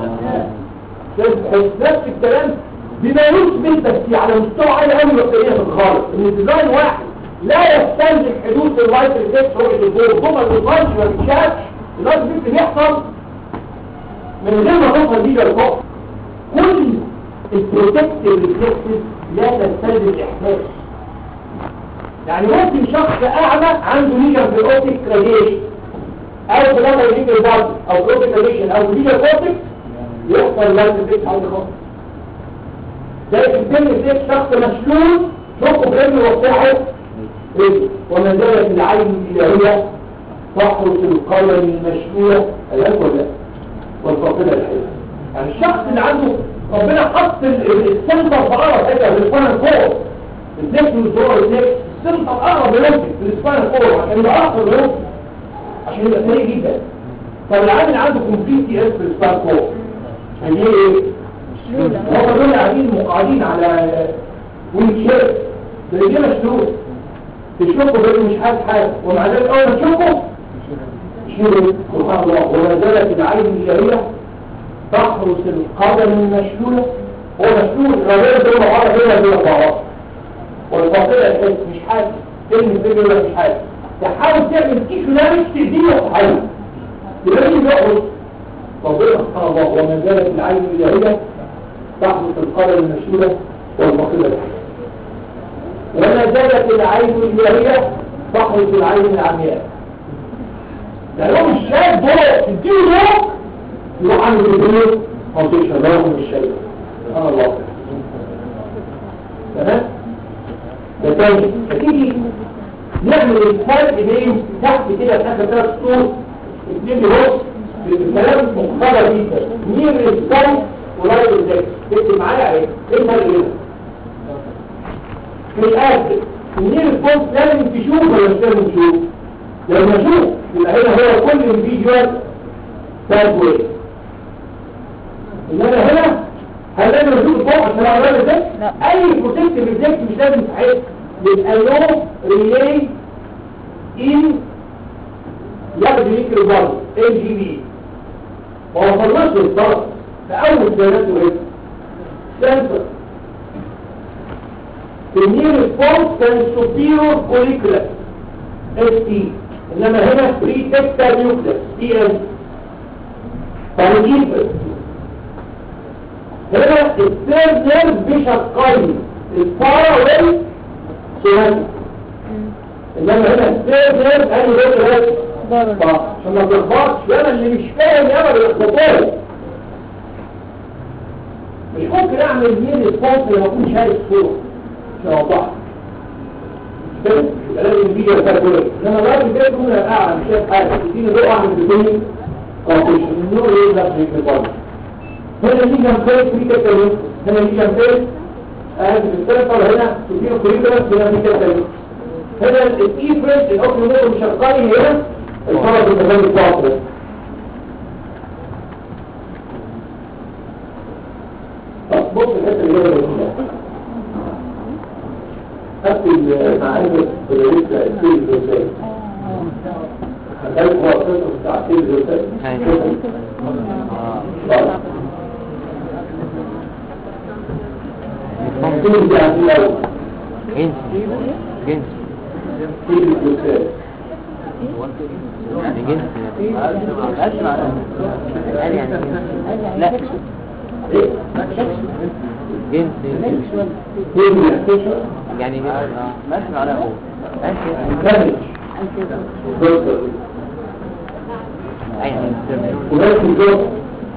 A: نفس الكلام بما يثبت بس على مستوى عالي قوي وقتيه في الخالص ان الديزاين واحد لا يستلزم حدوث اللايت ريفلكس رؤيه الجو ثم الديزاين ما بيتشافش اللايت ريفلكس بيحصل من غير ما توصل بيه للفوق كل البروتكتيف ريفلكسز لا تستلزم احساس يعني ممكن شخص اعمى عنده ليجن في الاوتيك راديشن او بلغه يجيب البعض او الاوتيك راديشن او ليجن اوتيك يحصل لايت ريفلكس عند خالص زي في الفيلم زي شخص مشلول شوفه برجله وبتاعه رجل وما زالت العين الالهيه تحرس القلم المشلوله الهك ولا والفاقده الحيه يعني الشخص اللي عنده ربنا حط السنتر في قرب كده في السباينال كورد الذكر والدور الذكر السنتر قرب يمكن في السباينال كورد عشان يبقى اقرب يمكن عشان يبقى سريع جدا طب العامل عنده كومبليت تي اس في السباينال كورد يعني ايه هو دول قاعدين مقعدين على ويلشير ده دي مشلول تشوفه بيقول مش حاسس حاجه ومع ذلك اول ما تشوفه شيله سبحان الله وما زالت العين الجاريه تحرس القدم المشلولة هو مشلول الرجال دول بعض هنا دول بعض والفاصلة الحس مش حاسس كلمة فيديو ولا مش حاسس تحاول تعمل كيف نامش تديه وتحاول تلاقيه يقعد فضيلة سبحان الله وما زالت العين الجاهلة تحرس القدم المشلولة والفاصلة الحس وما زالت العين الجاهلة تحرس العين العمياء لأنهم الشاب دول تديه دول يروح عنده الدنيا او تشهر من الشيء سبحان الله تمام ده تاني فتيجي نعمل الفرق بين تحت كده في اخر ثلاث سطور اثنين بص الكلام مختلف جدا مين الريسبونس ورايت ازاي تكتب معايا ايه ايه الفرق هنا في الاخر مين الريسبونس لازم تشوف ولا مش لازم تشوف لما اشوف يبقى هنا هو كل الفيديوهات باثوي انما هنا هل لازم نشوف فوق عشان اعمل ده اي بروتكتيف ريزكت مش لازم تحس يبقى له ريلي ان ياخد ميكرو بارد ال جي بي ما وصلناش للطرف في اول بيانات وهي سنسر النير ريسبونس كان سوبيرور كوليكولا اس تي انما هنا بري تكتال نيوكليس تي ان فنجيب هنا الثيرد نيرف بشقين الفارا وال سوهاتي انما هنا الثيرد نيرف قال لي بس بس عشان ما تلخبطش ياما اللي مش فاهم ياما بالاخبطات مش ممكن اعمل مين الفاصل لما اكون شايف صوره عشان اوضحها كده لازم الفيديو بتاع كله انما الراجل كده يكون اعلى مش شايف حاجه تديني ضوء اعمل بدوني كومبوزيشن النور ايه ده في الفاصل هنا دي جنبين في كده هنا دي جنبين ادي السنتر هنا تديله كوريكولاس هنا في كده هنا الايفرنت الاوكل موتور مشغلي هنا الفرق المكان الفاصل طب بص الحته اللي هي كلها خدت المعارف اللي لسه السيل ازاي هل هو قصة بتاعتين زوجات
C: أيوة.
A: ممكن يعني لو
C: جنسي جنسي
A: في الزوجات
C: يعني جنسي قال يعني جنسي لا
A: ايه؟
C: جنسي
A: في الزوجات
C: يعني جنسي ماشي على هو
A: كامل زوجة
C: أي يعني
A: ونفس الزوجة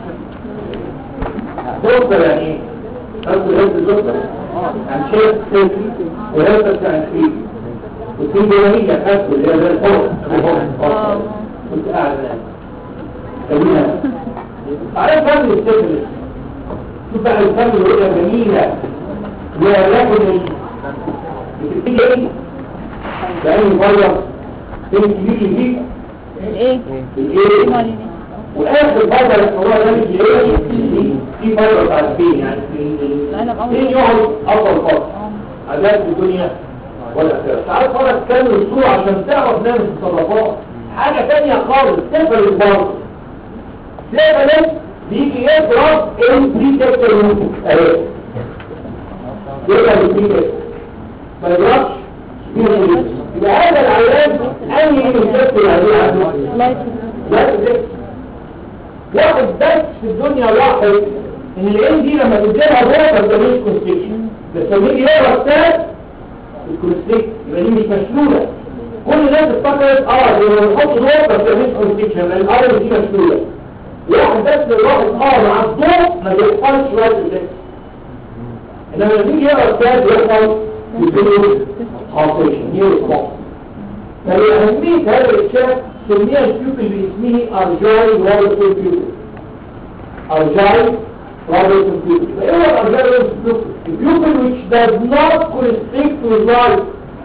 A: زوجة يعني ايه؟ أصل هذه الزوجة عن شيء سياسي وهذا عن شيء وفي جماهية حاسة اللي هي زي الفرق كنت قاعد الآن جميلة عارف فن السفل شوف بقى الفن اللي هي جميلة ولكن بتبتدي ايه؟ بأي مرة فين كبير يجيب
D: الايه
A: الايه
D: مالي
A: واخر مرة الحوار ده مش ايه في مرة بتاعت فين يعني
D: القلم أول.
A: فين يقعد افضل فترة عذاب في الدنيا والآخرة تعال فرق كامل الصورة عشان تعرف نعمل التصرفات حاجة تانية خالص تقبل البرد تقبل بيجي يضرب البريتكتر ممكن اهي يضرب البريتكتر ما يضربش يبقى هذا العلاج أي يستكتر عليه عنه
D: لايت
A: لا تدرك واحد بس في الدنيا لاحظ ان العين دي لما تديلها جوه ما بتعملش كونستريكشن بس لما يجي يقرا كتاب الكونستريكشن يبقى دي مش مشلوله كل الناس افتكرت اه لما نحط جوه ما بتعملش كونستريكشن لان الارض دي مشلوله واحد بس اللي واحد اه مع الضوء ما بيحصلش شويه الريفلكس انما لما يجي يقرا كتاب يحصل يديله اوبريشن نيو ريسبونس فلأهمية هذا الإكشاف سميها البيوبل باسمه أرجاي روبرتسون بيوبل أرجاي روبرتسون بيوبل فإيه هو الأرجاي روبرتسون بيوبل؟ البيوبل which does not constrict with life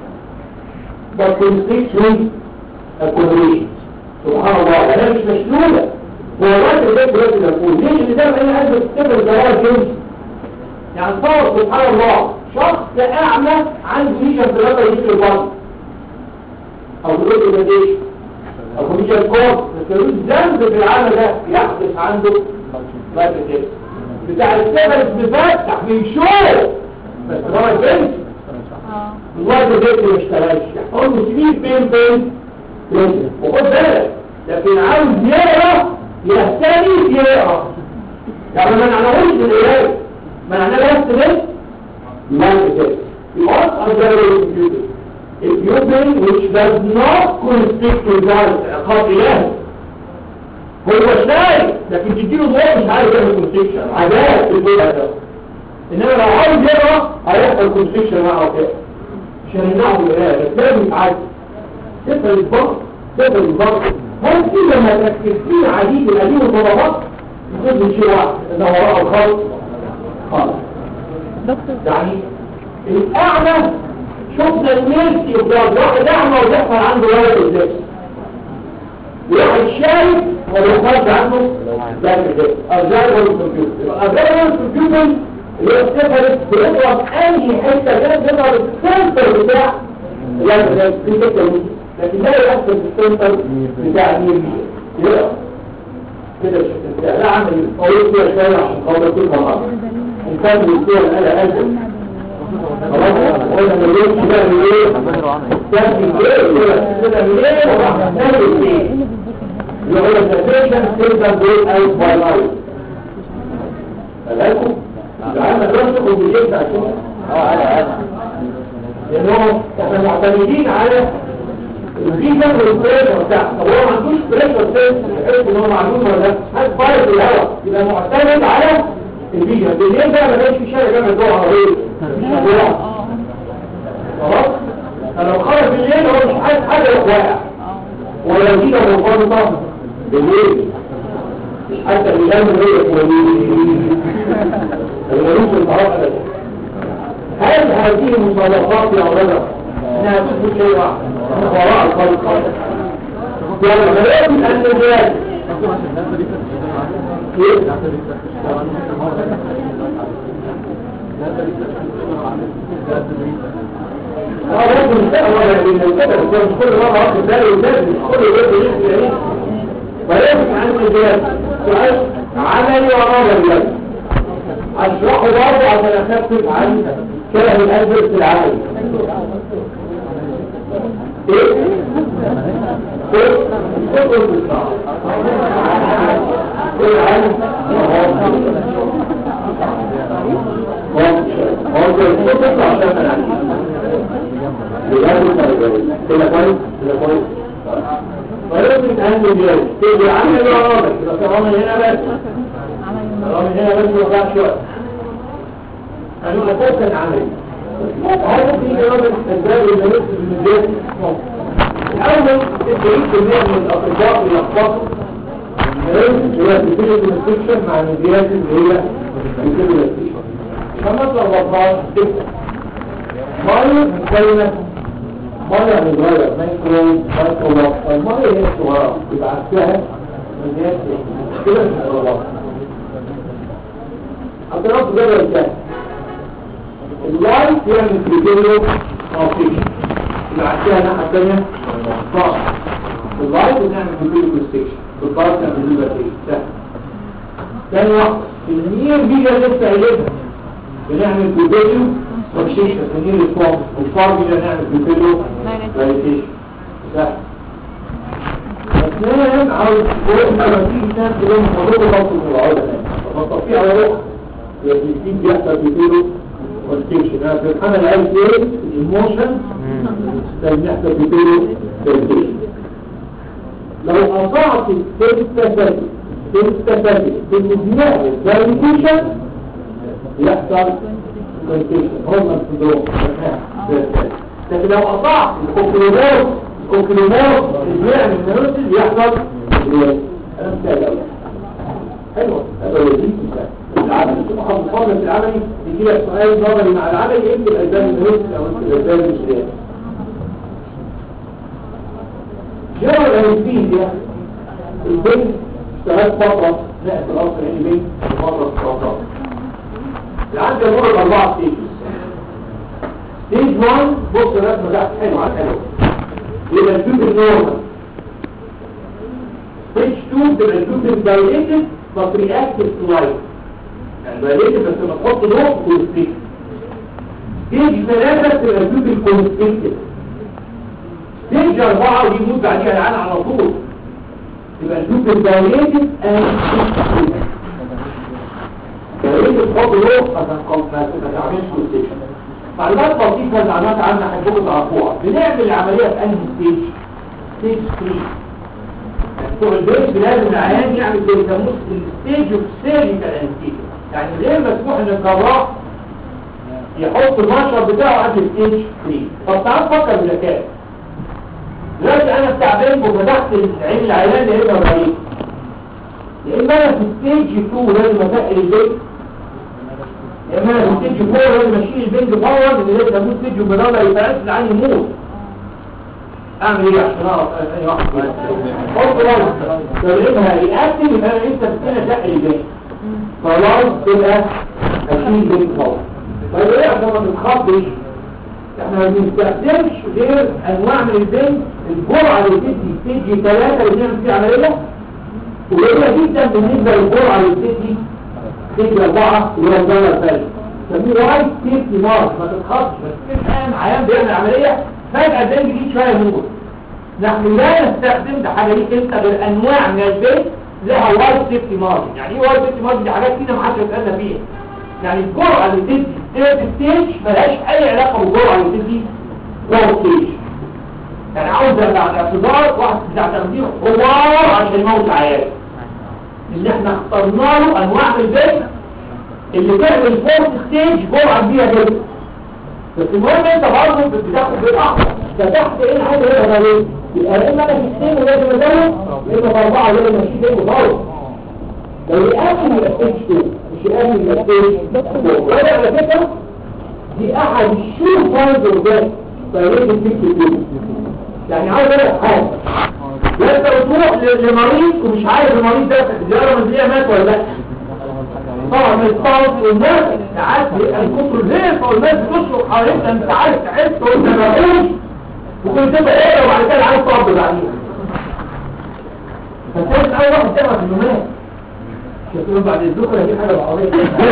A: but constricts with accommodation سبحان الله أنا مش مشلولة هو الراجل ده دلوقتي بقول ليش اللي ده أنا عايز أفتكر الجواب جنسي يعني صور سبحان الله شخص أعمى عنده ليجن ثلاثة يجي البطن او بلوك البديش او كوميشن كورس بس يقول ذنب في العالم ده يحدث عنده بعد كده بتاع السبب بفتح بيشوف بس هو الجنس
D: اه
A: الوقت ده ما اشتغلش يحصل له سنين فين فين فين وخد بالك لكن عاوز يقرا يهتدي يقرا يعني ما معناهوش بالقرايه معناه بس بس يبقى كده يقص أرجل الكمبيوتر الكمبيوتر which does not constrict with that عقاب إلهي هو شايف لكن تديله ضوء مش عارف يعمل كونستريكشن عذاب في الدنيا ده انما لو عاوز يقرا هيحصل كونستريكشن معه كده مش هنمنعه من القرايه بس لازم يتعالج تقبل الضغط تقبل الضغط هل في لما تركز فيه عديد القديم والطلبات يخد شيء واحد انه وراءه الخلط خالص
D: دكتور
A: يعني الأعمى شفنا الميرسي قدام واحد أعمى ويحصل عنده ولد ازاي واحد شايف ويحصل عنده لا ازاي أرجاء ولا الكمبيوتر يبقى أرجاء ولا الكمبيوتر اللي هو السفر بيضرب أي حتة كده بيضرب السنتر بتاع لا ازاي في حتة دي. لكن لا يحصل في السنتر بتاع مين يقرأ كده الشكل بتاع لا عمل قوي فيها شوية عشان خاطر كل مرة إنسان بيصير أنا أجل خلاص قلنا من ليه كده من ليه كان في ايه كده من ليه وراح نعمل ايه يقول السيشن تبدا بول اوت باي لايف فلاكم العالم ده تاخد بالجيب عشان
C: اه انا انا
A: لانه احنا معتمدين على في كان البريشر بتاع طب هو ما عندوش بريشر سيلز يحس ان هو معلوم ولا لا هات فاير في الهواء يبقى معتمد على الفيجن بالليل بقى ما كانش في شارع جنب الضوء عربيه مش هتولع
D: اه
A: خلاص فلو خرج بالليل هو مش عايز حاجه يروح واقع
D: اه
A: ولا دي لو مرتبطه بالليل حتى اللي جنب الريق الملوك الطرف ابدا هل هذه المصادقات يا ولد انها تثبت شيء واحد أنها وراء الخلق يعني غير من ان الرجال اه ممكن يستقبل يعني من الكتب بس مش كل مرة واخد بالي وده مش كل يوم يحكي يعني فلازم عندي جهاز سؤال عملي ونظري يعني اشرحه برضه عشان اخفف عن كلام الادرس العملي ايه؟ ايه؟ كل بالصعب كل عام كده كويس كده كويس ولكن أهم الجاي تيجي عمل الرامج بس الرامج هنا بس الرامج هنا بس وقع شوية أنه أساسا عملي هذا في رامج الأسباب اللي نفس المجال الأول التعيد كمية من الأطباء يلخبطوا هي بتبتدي الانفكشن مع الزيادة اللي هي بتبتدي الانفكشن فمثلا الوضعات تبقى مية مكونة مية متغير مايكرو مايكرو لوك المية هي الصغيرة يبقى عكسها الزيادة كده مش الوضعات أطراف جبل الثاني اللايت يعمل كريتيريو اوفيشن يبقى عكسها الناحية الثانية صح اللايت بنعمل كريتيريو ستيشن بالضبط من الليبرتي سهل ثاني واحدة النير بيجا لسه قايلها بنعمل فيديو وكشيشة النير ريسبونس والفار بيجا نعمل فيديو فاليتيشن سهل اثنين عاوز تقول لما تيجي تنام تقول موضوع ضغط العودة فالتطبيق على روح يجيب بيحصل فيديو والكيشن انا في الحالة العالي ايه الايموشن بيحصل فيديو فاليتيشن لو قطعت التفاتي التفاتي بالمجموع الفاليديشن يحصل كونتيشن هرمون سندروم لكن لو قطعت الكوكليموس الكوكليموس اللي بيعمل نيروسيس يحصل انا مثال قوي حلوه هذا هو دي العمل شوف حضرتك فاضل في العملي يجي لك سؤال نظري مع العمل يكتب الاسباب النيروسيس او الاسباب الجريان جرى الانستيزيا البنت اشتغلت فترة نقت الأصل يعني بنت فترة السرطان العد يمر بأربعة ستيجز ستيج 1 بص الرسمة ده حلو على الحلو يبقى الجوب النورمال ستيج 2 تبقى الجوب الدايليتد بس رياكتيف تو لايت يعني دايليتد بس لما تحط ضوء كونستريكت ستيج 3 تبقى الجوب الكونستريكتد ستيج 4 ودي يموت بعديها العين على طول يبقى الجوب الدايليتد اند دايليتد فوق له عشان قلت ما تعملش كونستريكشن معلومات بسيطة معلومات عامة هتبقوا تعرفوها بنعمل العملية في انهي ستيج ستيج 3 بتوع البيت لازم العيان يعمل زي يسموه الستيج اوف سيرجيكال انستيجيا يعني غير مسموح ان الجراح يحط المشرب بتاعه قبل ستيج 3 طب تعال فكر بذكاء دلوقتي انا استعبان وفتحت عين العيان يا اما بعيد يا اما انا في ستيج 2 لازم اتقل البيت يا اما انا في ستيج 4 لازم اشيل البنج فورا اللي لازم اموت ستيج وبدور يتعرف العين يموت اعمل ايه عشان اعرف ثاني واحد حط رأس تبعينها رياكتيف يبقى انا انت بتنا تقل البنج خلاص تبقى اشيل البنج فورا طيب ايه عشان ما تتخضش احنا ما بنستخدمش غير انواع من البنج الجرعه اللي بتدي ستيج 3 اللي بنعمل فيها عمليه قليله جدا بالنسبه للجرعه اللي بتدي ستيج 4 اللي هو الدوله الثانيه سميه وايت سيفتي مارك ما تتخطش بس كان عيان بيعمل عمليه فجاه البنج دي شويه يموت نحن لا نستخدم ده حاجه ليك انت غير انواع من البنج لها وايت سيفتي مارك يعني ايه وايت سيفتي مارك دي حاجات كده ما حدش يسالنا فيها يعني الجرعه اللي بتدي ثيرد ستيج ملهاش اي علاقه بالجرعه اللي بتدي فور ستيج يعني عاوز بعد اعتذار واحد بتاع تخدير حوار عشان يموت عيال ان احنا اخترنا له انواع من البيت اللي تعمل فورت ستيج جرعه كبيره جدا بس المهم انت برضه بتاخد بالاحمر فتحت ايه الحاجه اللي انا عليه يبقى يا اما انا في اثنين ولازم ازود يا اما في اربعه لازم اشيل ايه وخلاص لو يقابل يبقى ستيج 2 مش يقابل يبقى ستيج 4 ولا على فكره دي احد الشور فايز وده فلازم تكتب يعني عاوز اقول لك حاجه لا انت بتروح ل- لمريض ومش عارف المريض ده زياره منزليه مات ولا لا طبعا من الصوت والناس ساعات بيبقى الكفر ليه فالناس بتشرب حواليك انت عايز تحس وانت مفهوش وكنت تبقى ايه وبعد كده عايز تقعد بعدين فكانت اول واحد تعمل في النومات شكرا بعد الذكرى دي حاجه بعضيه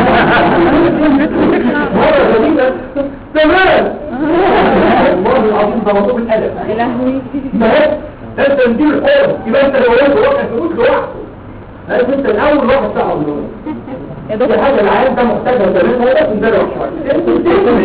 A: مرة غريبة تمام والله العظيم ده موضوع الأدب
D: يا لهوي
A: ما هي ده انت ندير الحوار يبقى انت لو قلت واحد تقول لوحده عارف انت الاول واحد صاحب النوم
D: يا
A: دي
D: دكتور
A: حاجة العيان ده محتاجها تمام هو ده تندرع شوية انت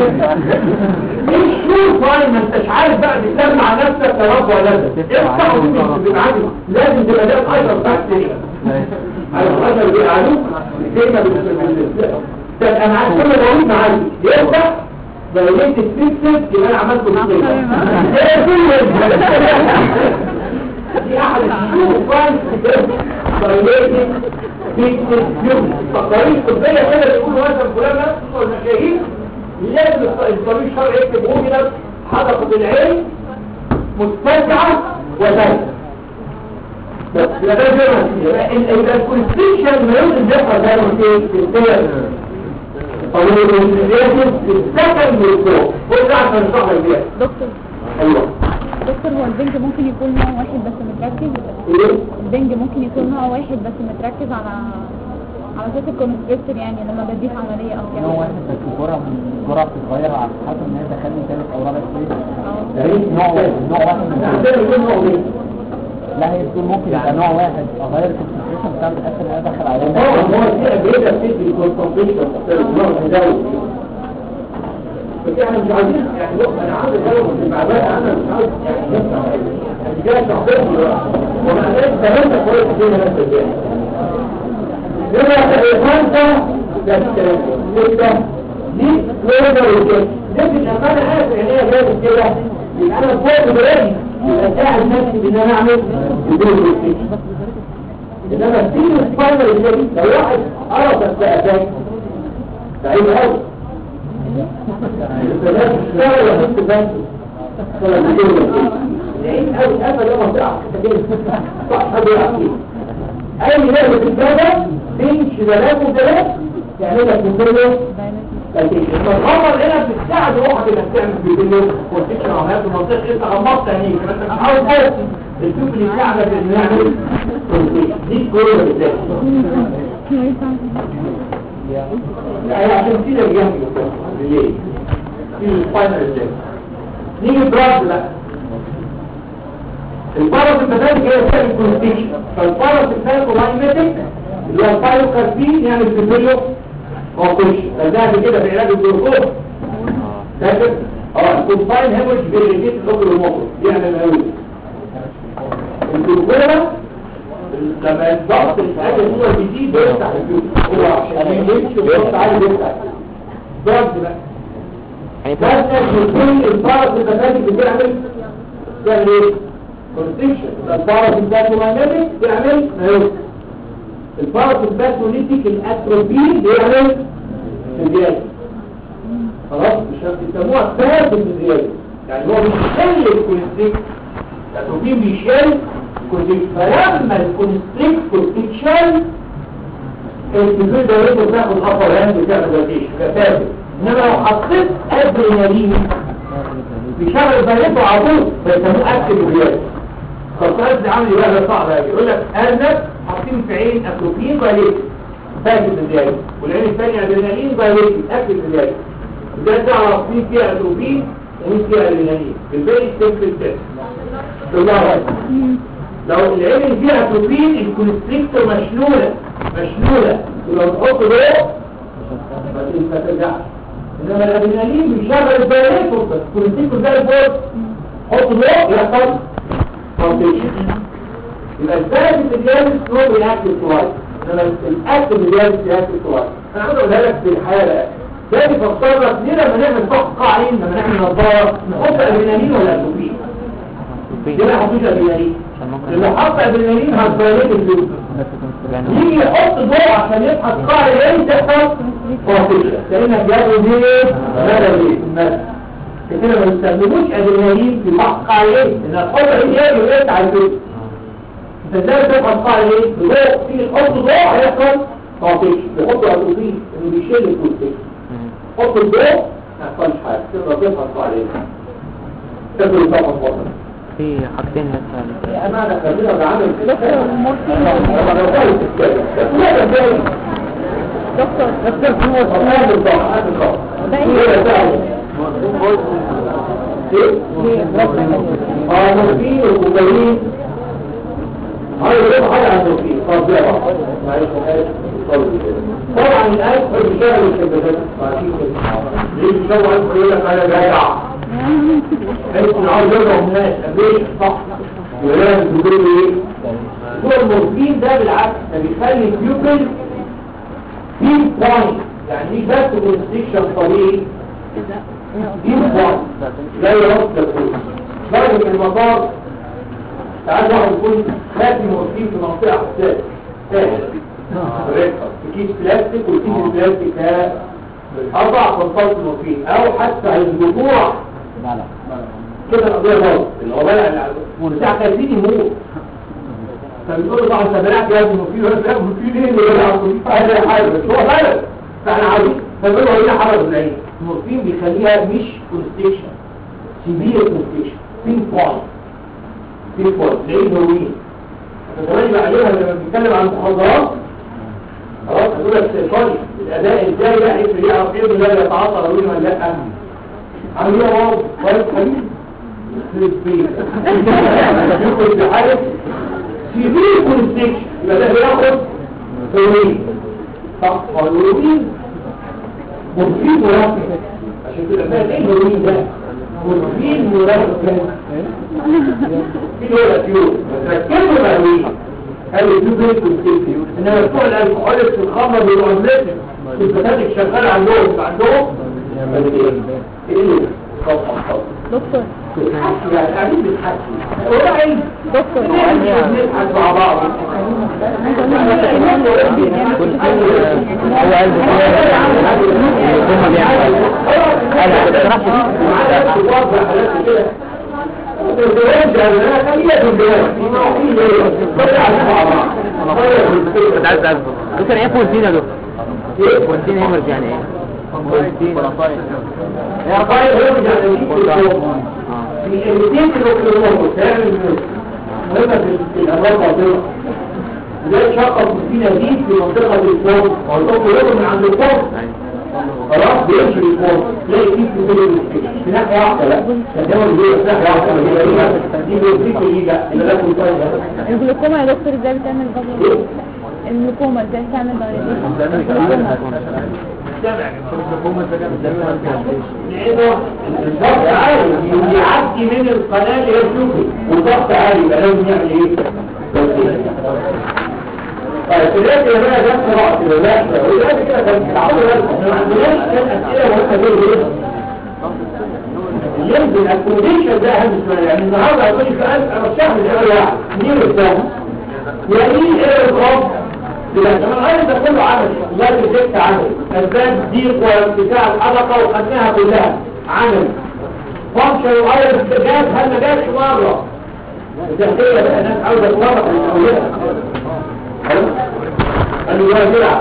A: مش شور فاين ما انتش عارف بقى تتلم مع نفسك يا رب ولا لا افتح وتبقى تبقى عادي لازم تبقى ده العشرة بتاعت السرير على العشرة بيقعدوك الكلمة بالسرير طب انا عايز كل بقول معاك يفتح لو لقيت الفيكسد يبقى انا عملته بالسرير ايه كل دي احد الشروط فاين طريقة فيكسد يوم فالطريق الطبية كده بيقولوا مثلا فلان نفسه المشاهير لازم الطبيب الشرعي يكتب هو كده حدقة العين متسعة وزي بس لا ده جرم يبقى الكونستيشن ما يمكن يحصل زي ما قلت في الثاني طريق الانترياتيف في السكن والفوق قلت عشان نشرح البيئة
D: دكتور
A: ايوه
D: دكتور هو البنج ممكن يكون نوع واحد بس متركز
A: ايه
D: البنج ممكن يكون نوع واحد بس متركز على على اساس الكونستريكتور يعني لما بديه في عمليه او
B: نوع
D: كده
B: واحد بس الجرعة الجرعة بتتغير على حسب ان هي دخلني ثالث او رابع ستيج
D: اه
A: يعني
B: نوع واحد نوع واحد من دول.
A: عشان يكون نوع ايه
B: لا هي بتقول ممكن يبقى نوع واحد اغير الكونسنتريشن بتاع الاكل اللي انا داخل عليه
A: طبعا هو في أجهزة بتدي الكونسنتريشن نوع مزود بس احنا مش عايزين يعني لو انا عاوز ازود في المعلومات انا مش عاوز يعني نفتح يعني جاي شخصيا دلوقتي ومع ذلك تمام كويس جدا نفس الجانب يبقى خمسة ستة ستة دي ليبر وكده لكن لما انا عارف ان هي جايه كده يبقى انا فوق دلوقتي يبقى ساعد نفسي بان انا اعمل بدون ريستيشن انما السين الفاينل اللي لو واحد قرص السقفات بعيد قوي الثلاث اشتغل وحط بس ولا بدون بعيد قوي القفا ده منطقه صح حد يلعب فيه اي لعبه في الجبل بين شبابات وثلاث تعمل لك كله فالخطر هنا بتساعد روحك انك تعمل فيديو وتكشف عمليات المنطقه انت غمضت عينيك بس انت مش عاوز بس الشوف اللي يساعدك انه يعمل دي كورونا بالذات يعني عشان كده الجنب ليه؟ في الفاينل ازاي؟ نيجي براند بقى البارس البداني هي بتعمل كونستيكشن فالبارس البايوميتك اللي هو البايوكاربين يعمل فيديو وكوش فده كده في علاج الجلوكوز فاكر اه الكومباين هيموريج بيريجيت الاوبر الموتور يعمل قوي الجلوكوز لما الضغط الحاجه هو بيزيد بيفتح الجلوكوز هو عشان يمشي الضغط عالي بيفتح ضغط بقى
C: يعني
A: بس كل البارس البداني بتعمل تعمل ايه؟ كونستيكشن البارس الباثومagnetic بيعمل مايوس البارس الباثوليتيك الاتروبين بيعمل زيادة خلاص مش هتسموها ثابت زيادة يعني هو بيشل الكونستيك الاتروبين بيشل الكونستيك فلما الكونستيكتور تتشل الكونستيك ده يقدر تاخد خطوة هاند بتعمل روتيشن ثابت انما لو حطيت ادرينالين بيشغل بيته على طول بيسموه اكتف زيادة فالسؤال ده عامل يبقى صعب قوي يقول لك ارنب حاطين في عين اتروبين بايليت فاكر ازاي والعين الثانيه ادرينالين بايليت اكتف ازاي ده تعرف مين فيها اتروبين ومين فيها ادرينالين بالباقي سيمبل تيست بالله لو العين اللي فيها اتروبين الكونستريكتور مشلوله مشلوله ولو تحط ضوء ما ترجعش انما الادرينالين بيشغل البايليت الكونستريكتور زي الفوق حط ضوء يحصل فاونديشن يبقى الثالث اللي سلو رياكتيف سلايد انما الاكتف اللي رياكتيف سلايد انا عاوز اقولها لك في الحاله ده بيفكر لك ليه لما نعمل فحص قاعين لما نعمل نظاره نحط ادرينالين ولا ادوبين ليه ما نحطوش ادرينالين اللي حط ادرينالين هتبالغ الجلوكوز يجي يحط ضوء عشان يبحث قاع ايه تحصل فاونديشن كانك بياخد ايه مدى ليه المدى كده ما بيستخدموش ادرينالين في فحص قاع ايه ان الحط ايه يبقى على الجلوكوز انت ازاي تفحص قاع ايه ضوء تيجي تحط ضوء هيحصل طاطش بيحطوا اتروبين انه بيشيل الكونتكس حط الضوء ما يحصلش حاجه تقدر تفحص عليها تاكل طبعا بطل
C: في حاجتين مثلا
A: يا امانه خلينا نعمل
D: دكتور المورفين
A: لا ده ازاي
D: دكتور
A: دكتور هو هذا الضغط هذا الضغط
D: ده
A: ايه ده ايه اه مورفين وكوكايين هاي يقول حاجه عن المورفين طب ده بقى معلش طبعا الالف بيشتغل الكبدات ليه بيشتغل الف يقول لك انا جدع انت عاوز يضرب الناس ليش صح ولازم تقول ايه هو المورفين ده بالعكس ده بيخلي البيوبل في بوينت يعني مش بس كونستريكشن طبيعي دي بوينت لا يرد الكل درجة المطار تعال واحد يكون خاتم مورفين في منطقة حساسة سهل رقة في كيس بلاستيك والكيس البلاستيك ده أضع كونسلت مورفين أو حتى الجموع كده القضية باظت اللي هو بلع بتاع خايفين يموت فبيقول له طبعا انت بلعت يا ابني مفيد ولا لا مفيد ايه اللي بلع مفيد فاهم حاجه بس هو بلد فاحنا عاوزين فبيقول له هنا حرج العين المورفين بيخليها مش كونستيشن سيفير كونستيشن بين بوينت بين بوينت زي الهروين فكمان يبقى عليها لما بنتكلم عن المخدرات خلاص هتقول لك سيكولي الاداء ازاي بقى يفرق ايه او ايه ده يتعاطى هروين ولا لا عامل ايه يا بابا كويس حبيبي يخرب بيتك يخرب بحاجه سيفير كونستيكشن يبقى ده بياخد هروين صح والهروين مفيد مركب عشان تبقى فاهم ايه الهروين ده مفيد مركب في دولة فيو ركبوا الهروين قالوا دي بريك كونستيكشن انما بتوع الالكحوليك في الخمر والعملات الفتاتك شغاله عندهم عندهم ايه طبعا
D: دكتور
A: يعني قاعدين بنحكي هو عايز
D: دكتور
A: نضحك مع بعض
C: هو عايز هم بيعملوا انا بصراحه كنت عايز اعرف دكتور ايه فولتين يا دكتور فولتين هيمرز يعني ايه فولتين
A: يا طيب هو يعني في الروتين كيلو تعمل مهمة في الأمراض الباطنة زي شقة فينا دي في منطقة الفوق والفوق يقول من عند الفوق خلاص بيمشي الفوق تلاقي فيه في كل المشكلة في ناحية واحدة لا تدور دي في ناحية واحدة ما هي ايه دي بيوصيك اللي ده اللي ده كل شوية
D: الجلوكوما يا دكتور ازاي بتعمل ضغط الجلوكوما ازاي بتعمل
A: لأنه الضغط عالي يعدي من القناة اللي هي الشوكي والضغط عالي يبقى لازم يعمل ايه؟ طيب دلوقتي يا بقى ده قراءة لا ودلوقتي كده كان العمر ما عندناش كان أسئلة مهمة دول ايه؟ يمكن الكونديشن ده اهم شوية يعني النهارده هتقول لي سؤال انا الشهر الاول واحد مين الثاني؟ يعني ايه الرب؟ يبقى كمان الغير ده كله عمل لا تجدت عمل اسباب ضيق وارتفاع الحلقة وخدناها كلها عمل فانكشن وغير جاب هل ما جابش مرة التهدية بقى الناس عاوزة تورط من أولها قال له يا جدع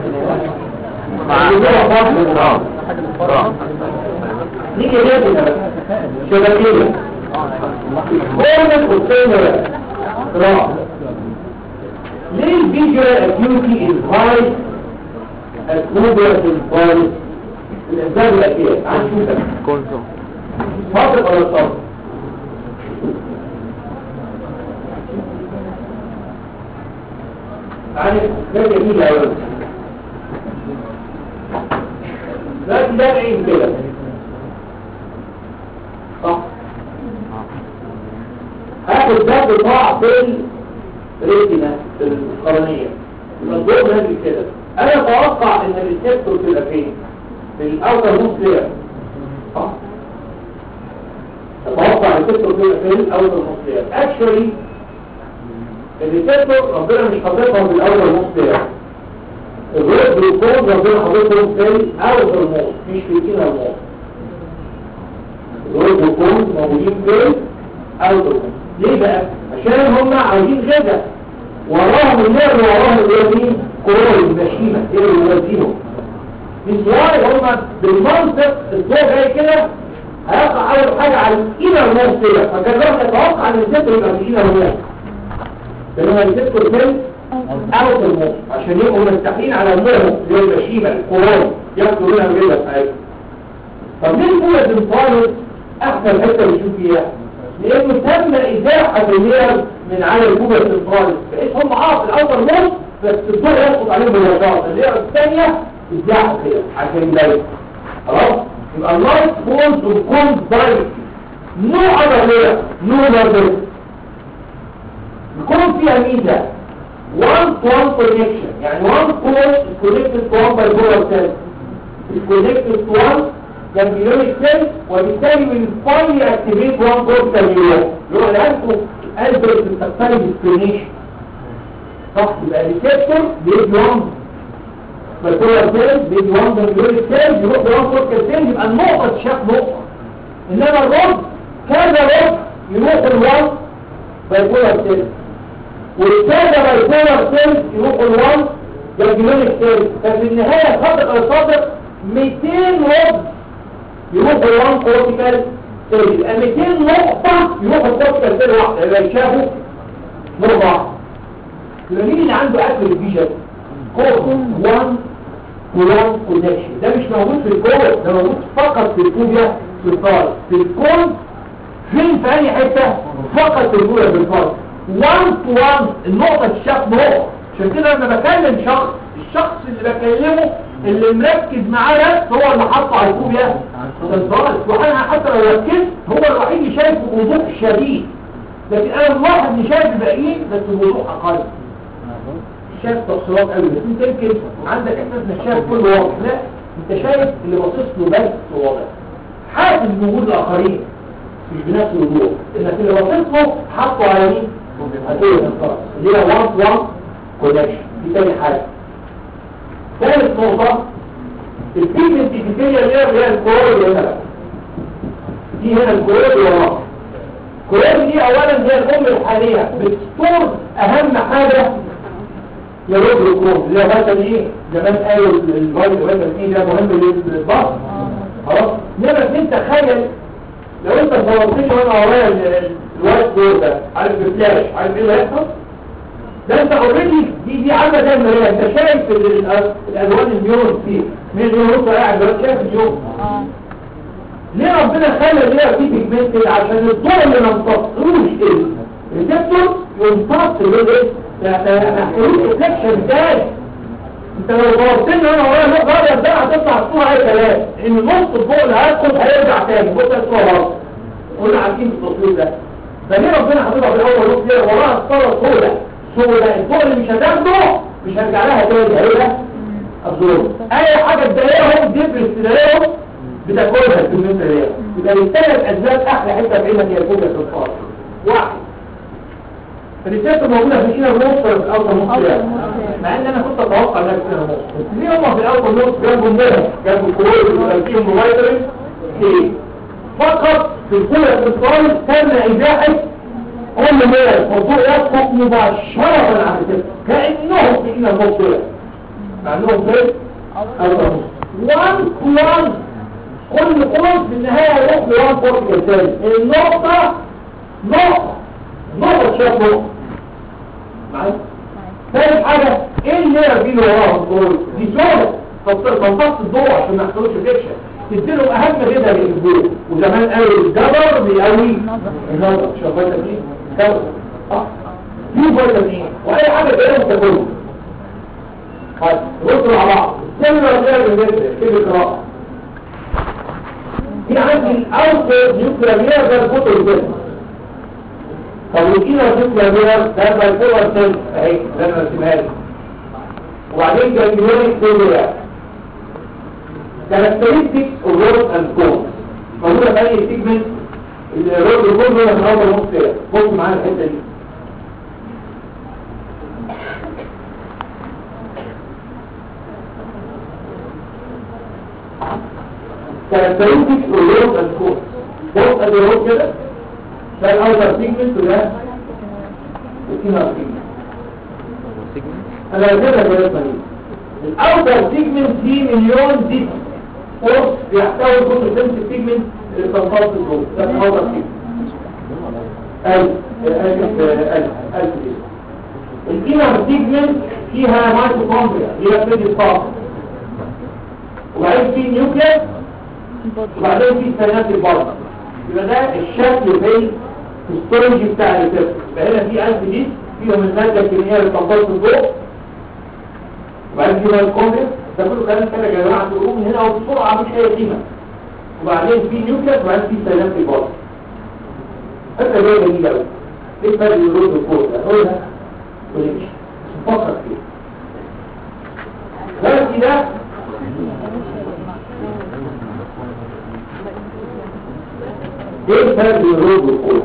A: نيجي نادي شبكية كل الخصين راح ليه الفيجوال اكيوتي الهاي الكوبرة الفارس الاسباب الاتية عن شو ده
C: كونتو
A: صادق ولا صادق يعني ده جميل يا ولد لكن ده عين كده صح هاخد ده بطاع في الريتنا في القرنية الضوء نازل كده انا اتوقع ان الريسبتور تبقى فين في الاوتر نص لير صح اتوقع الريسبتور تبقى فين الاوتر نص لير اكشولي الريسبتور ربنا مش حاططهم في الاوتر نص لير الريد جلوكوز ربنا حاططهم في الاوتر نص مش في الانر نص الريد جلوكوز موجودين في الاوتر نص ليه بقى عشان هم عاوزين غدا وراهم النار وراهم اليمين كورول ماشيين هم بالمنطق الضوء جاي كده هيقع اول حاجه على الانر موست كده فكان الواحد يتوقع ان الجسم يبقى في الانر موست لانه الجسم فين اوت الموست عشان يبقوا مرتاحين على النور زي المشيبه القرون ياخدوا منها الجبل بتاعتهم طب ليه الكوره الانفارس احسن حته بنشوف فيها لانه تم ازاحه اللير من على الكوره الانفارس بحيث هم اه في الاول موست بس الضوء يسقط عليهم مباشره اللير الثانيه ازاحه كده عشان يبين خلاص يبقى اللايت فولز وكون دايركت نو اذر لير نو لير يكون فيها ميزه one to one connection يعني one core is connected to one bipolar cell is connected to one ganglionic cell وبالتالي will finally activate one cortical neuron اللي هو الانتو البرت التقترب discrimination صح يبقى ريسبتور بيدي one bipolar cell بيدي one ganglionic cell يروح لone cortical cell يبقى النقطة تشاف نقطة انما الرد كذا رد يروح الوان bipolar cell والثانية بايبولار سيل يروحوا الوان جلجلونيك سيل ففي النهاية خطق الصادق 200 رد يروحوا الوان كورتيكال سيل يبقى 200 نقطة يروحوا الكورتيكال سيل واحدة يبقى يشافوا نقطة واحدة يبقى مين اللي عنده اكل الفيجن؟ كور 1 كولون كونكشن ده مش موجود في الكور ده موجود فقط في الكوبيا في الطارق في الكون فين في اي حتة فقط في الكوبيا في الطارق 1 تو 1 النقطة الشاف نقطة عشان كده لما بكلم شخص الشخص اللي بكلمه اللي مركز معاه بس هو اللي حاطه على الكوبيا الضغط وانا حتى لو ركزت هو الوحيد اللي شايف بوضوح شديد لكن انا ملاحظ اني شايف الباقيين بس بوضوح اقل شايف تفصيلات قوي بس انت يمكن عندك احساس انك شايف كل واضح لا انت شايف اللي باصص له بس واضح حاسس بوجود الاخرين مش بنفس الوضوح انك اللي باصص له حاطه على مين هتقول الانصار اللي هي 1 1 كونكشن دي تاني حاجه ثالث نقطه البيجمنت اللي هي اللي هي الكورد هنا دي هنا الكورد وراها الكورد دي اولا هي الام الحاليه بتستور اهم حاجه يا رب الكورد اللي هو مثلا ايه زمان قالوا الفايت مثلا ايه ده مهم للبطن خلاص انما انت تخيل لو انت صورتني وانا ورايا الوايت بورد ده عارف الفلاش عارف ايه اللي هيحصل ده انت اوريدي دي دي عامله زي المرايه انت شايف ال- ال- الالوان النيون فيه مين اللي هو قاعد دلوقتي شايف النيون
D: اه
A: ليه ربنا خلى اللي فيه بيجمنت كده عشان الضوء اللي ما امتصلوش كده الريسبتور يمتص الايه ده محتاج ريفلكشن تاني انت لو دورتني انا ورايا نقطه ابيض ده هتطلع الصوره اي كلام ان نص الضوء اللي هيدخل هيرجع تاني بص الصوره غلط قلنا عارفين التصوير ده فليه ربنا حاططها في الاول نص ليه وراها الصوره سوداء سوداء الضوء اللي مش هتاخده مش هرجع لها تاني هيبقى ابزورب اي حاجه تضايقهم ديبرس تضايقهم بتاكلها في المتر دي يبقى الثلاث اسباب احلى حته في علمك هي الكوبيا في الفار واحد الريسيرش موجوده في كده ونص في الاوتر نص يعني. مع ان انا كنت اتوقع انها في كده ونص بس ليه هم في الاوتر نص جابوا النهر جابوا الكورول وجابوا الموبايلرين ايه فقط في الكوبيا في الفار تم ازاحه كل مية الموضوع يسقط مباشرة على كده كأنهم في كده النص يعني. مع انهم في الاوتر نص 1 1 كل قوس في النهاية يروح لوان كورتيكال تاني النقطة نقطة نقطة شاف نقطة معايا؟ ثالث حاجة ايه اللي دي اللي وراها الدور دي سودة تمتص الضوء عشان ما يحصلوش فيكشن تديلهم اهم غذاء للجوع وزمان قالوا الجبر بيقوي النظر شوف فيتامين كبر صح في فيتامين واي حاجة تلاقيهم تاكلهم طيب بصوا مع بعض سنة غير بالنسبة كده قراءة في عندي الاوتر نيوكلير ده الفوتو الجسم طب والكيلو نيوكلير ده بايبولار سيل اهي ده انا رسمها لك وبعدين جانجلونيك سيلولار كاركترستكس اوف رود اند كون موجوده في اي سيجمنت الرود والكون هنا في اول نص كده بص معايا الحته دي characteristics of road and course. Both at the road كده ده الاوتر سيجمنت وده الانر سيجمنت انا كده كده اسمه الاوتر سيجمنت دي مليون دي قرص بيحتوي جزء سنس بيجمنت اللي بتنفصل جوه ده الهواء فيه ألف ألف ألف ألف الإنر بيجمنت فيها مايتوكوندريا اللي هي بتدي الطاقة وبعدين في نيوكليس وبعدين في سينات البرد يبقى ده الشكل في الستورج بتاع الريسبتور يبقى هنا في ألف دي فيهم المادة الكيميائية اللي بتنفصل الضوء وبعدين في مايتوكوندريا ده كله كلام كده يا جماعة تقولوا من هنا وبسرعة مش أي قيمة وبعدين في نيوكليس وبعدين في سينات البرد حتى جاية جميلة أوي ايه فرق الرود والكود ده قولها ونمشي بس نفكر فيه دلوقتي ده ايه فرق الرود والكود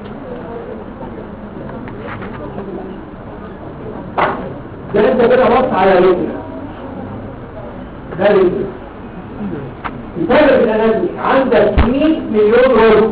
A: ده انت كده بص على رجل ده رجل الفرق في الاناتومي عندك 100 مليون رود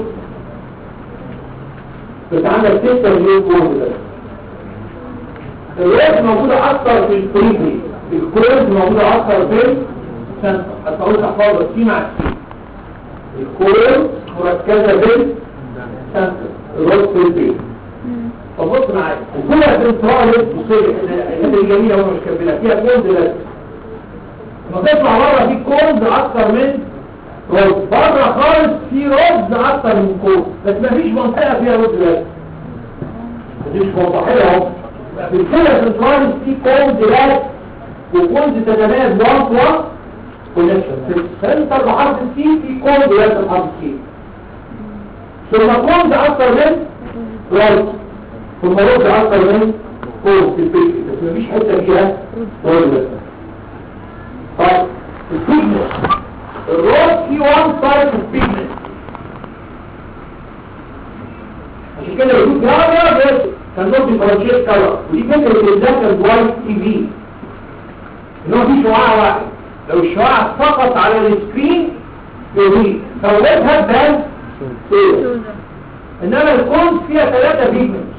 A: بس عندك 6 مليون كود بس الرود موجودة أكتر في البريفي الكود موجودة أكتر في السنتر هتقول تحفظ السي مع السي الكود مركزة في السنتر الرود في البريفي فبص معايا وكل الانتراء بصير الحته الجميله هو مش كملها فيها كود لازم لما تطلع بره في كود اكتر من رد بره خالص في رد اكتر من كود بس مفيش منطقه فيها رد لازم دي مش موضحيه اهو في الكلى سنتراليس في كود لازم وكود تتميز 1 1 كونكشن في السنتر بحرف السي في كود لازم بحرف السي ثم كود اكتر من رد ثم رد اكتر من كود في البيت بس مفيش حته فيها رد لازم طيب البيجمنت الروز في وان سايد اوف بيجمنت عشان كده يقول جاما بس كان نوت ديفرنشيت كلر ودي فكره ان ده كان وايت تي في ان هو في شعاع واحد لو الشعاع سقط على السكرين يضيء فولتها بان سودة انما الكونز فيها ثلاثه بيجمنت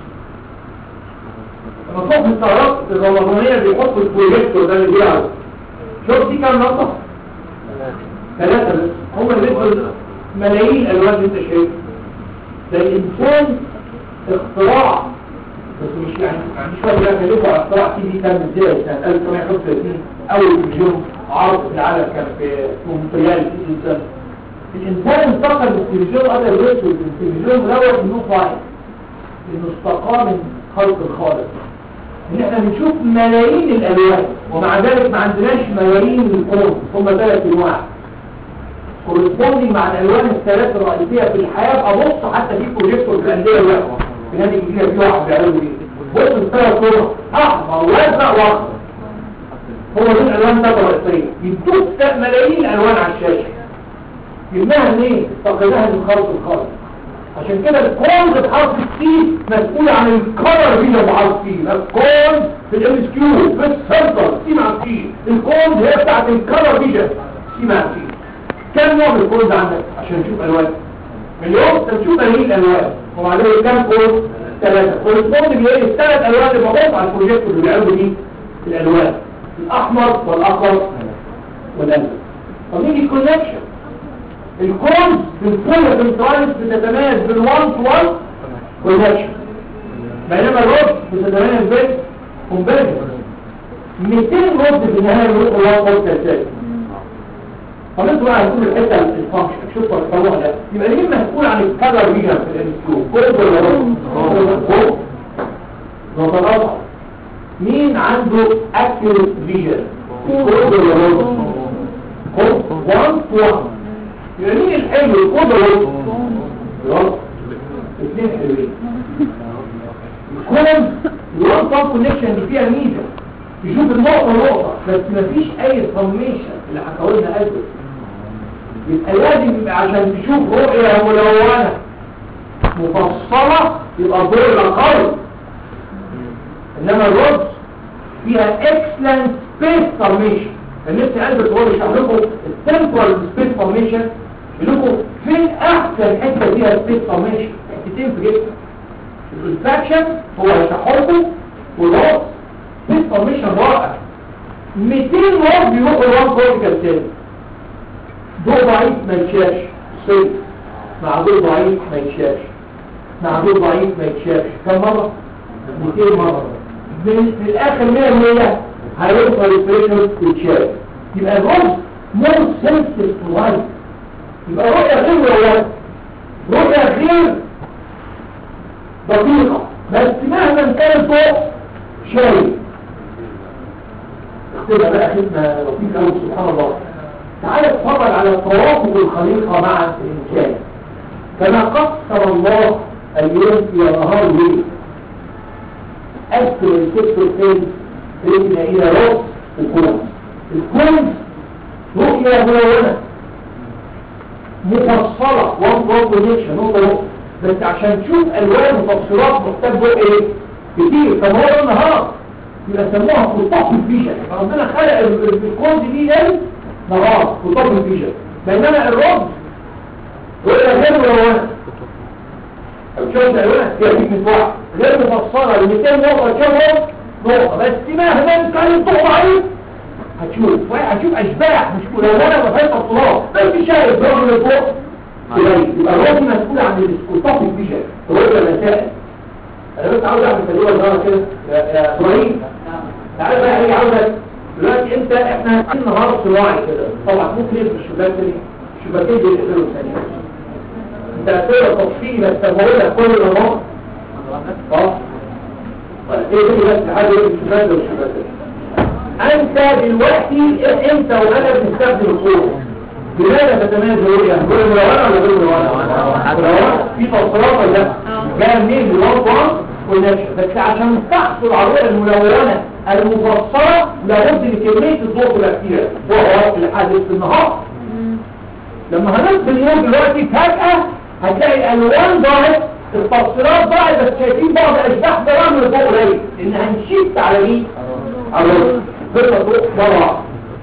A: لما فوق السيارات الرمضانيه بيحطوا البروجيكتور ده اللي بيعرض شوف دي كام نقطه ثلاثة بس هم اللي بيدخل ملايين الألوان اللي انت شايفها ده الإنسان اختراع بس مش يعني يعني مش فاهم ده كلفه على اختراع تي في كان ازاي سنة 1935 أول تلفزيون عرض في العالم كان في في مونتريال في الإنسان الإنسان انتقل من التلفزيون أبيض وأسود التلفزيون ملون إنه فاين إنه استقام من خلق الخالق ان احنا بنشوف ملايين الالوان ومع ذلك ما عندناش ملايين الكون هم ثلاث انواع كورسبوندينج مع الالوان الثلاث الرئيسيه في الحياه ابص حتى في بروجيكتور في الانديه الواقعه في نادي الجزيره في واحد بيعملوا دي بص الثلاث صور احمر وازرق واخضر هو دي الالوان الثلاث الرئيسيه يدوك ملايين الالوان على الشاشه جبناها منين؟ فقدناها من خلق الخالق عشان كده الكون بحرف السي مسؤول عن الكولر فيجن بحرف السي الكون في الام اس كيو في السنتر سي مع السي الكون هي بتاعت الكولر فيجن سي مع السي كم نوع من الكون ده عندك عشان نشوف الوان مليون انت بتشوف ملايين الالوان ومع ذلك كم كون ثلاثه كورسبوند بيلاقي الثلاث الوان اللي موجود على البروجيكتور اللي بيعملوا دي الالوان الاحمر والاخضر والازرق طب نيجي الكونكشن الكونز بالفولة بالتواليس بتتميز بالوان تو وان كونكشن بينما الرد بتتميز بالكونفرجن 200 رد في النهاية يروح وان رد اساسي طب انتوا بقى هتقول الحته الفانكشن شوفوا الطلوع ده يبقى مين مسؤول عن الكالر ريجن في الام كيو كود ولا رد كود وطلعها مين عنده اكيوريت فيجن كود ولا رد كود 1 تو 1 يبقى مين الحلو الكود ولا رد رد اثنين حلوين الكود الوان تايم كونكشن اللي فيها ميزه يشوف النقطه نقطه بس مفيش اي فورميشن اللي حكاولنا قلبه يبقى لازم يبقى عشان تشوف رؤية ملونة مفصلة يبقى الضوء الأقل إنما الرد فيها excellent space formation فالنفس قلبت هو بيشرح لكم التمبرال space formation يقول لكم فين أحسن حتة فيها space formation حتتين في جسمك الانفكشن هو هيشرح لكم والرد space formation رائع 200 رد بيروحوا الوان كورتيكال تاني ضوء ضعيف ما يتشافش صيف مع ضوء ضعيف ما يتشافش مع ضوء ضعيف ما يتشافش كم مرة؟ 200 مرة من في الآخر 100 100 هيوصل البريشر يتشاف يبقى الرز مور سنسيتيف تو لايت يبقى رؤية غير رؤية رؤية غير دقيقة بس مهما كان الضوء شايف اختبر بقى خدمة لطيفة أوي سبحان الله تعال اتفرج على توافق الخليقة مع الإنسان كما قصر الله اليوم إلى نهار الليل أكثر الكتب الثاني رجنا إلى رأس الكون الكون رؤية ملونة مفصلة وان بروبوزيشن نقطة نقطة بس عشان تشوف ألوان وتفصيلات محتاج ضوء إيه؟ كتير طب هو ده النهار يبقى سموها خطاف الفيجن ربنا خلق ال- ال- الكون دي ليل نهار خطاف الفيجن بينما الرب رؤية غير ملونة الشمس الوان فيها فيك واحد غير مفصلة ل 200 نقطة كم نقطة نقطة بس مهما كان الضوء ضعيف هتشوف هتشوف اشباح مش ملونة ما فيهاش تفصيلات بس شايف رغم من فوق قليل يبقى الراجل مسؤول عن الاسقاط الفيجن رؤية المسائل انا بس عاوز اعمل تجربة صغيرة كده يا يا ابراهيم تعالى بقى هيجي عاوزك دلوقتي انت احنا في نهار صناعي كده طبعا ممكن يبقى الشباك دي الشباكين دي يقفلوا ثانية انت هتقرا تفصيلي بس تمويل لك كل النهار اه طيب ايه دي بس حاجه ايه الشباك ده والشباك ده انت دلوقتي انت وانا بنستخدم الصوت لماذا تتميز الرؤية؟ الرؤية ملونة ولا غير ملونة؟ ملونة في تصريفات ولا لا؟ جاء منين الوضع والنشر بس عشان تحصل على الرؤية الملونة المفصلة لابد ان كمية الضوء تبقى كتيرة وهو اللي حدث في النهار لما هنصف اليوم دلوقتي فجأة هتلاقي الالوان ضاعت التفصيلات ضاعت بس شايفين بعض اشباح ده من فوق قليل ان هنشيت على مين؟ على الرؤية فرصة ضوء ضاعت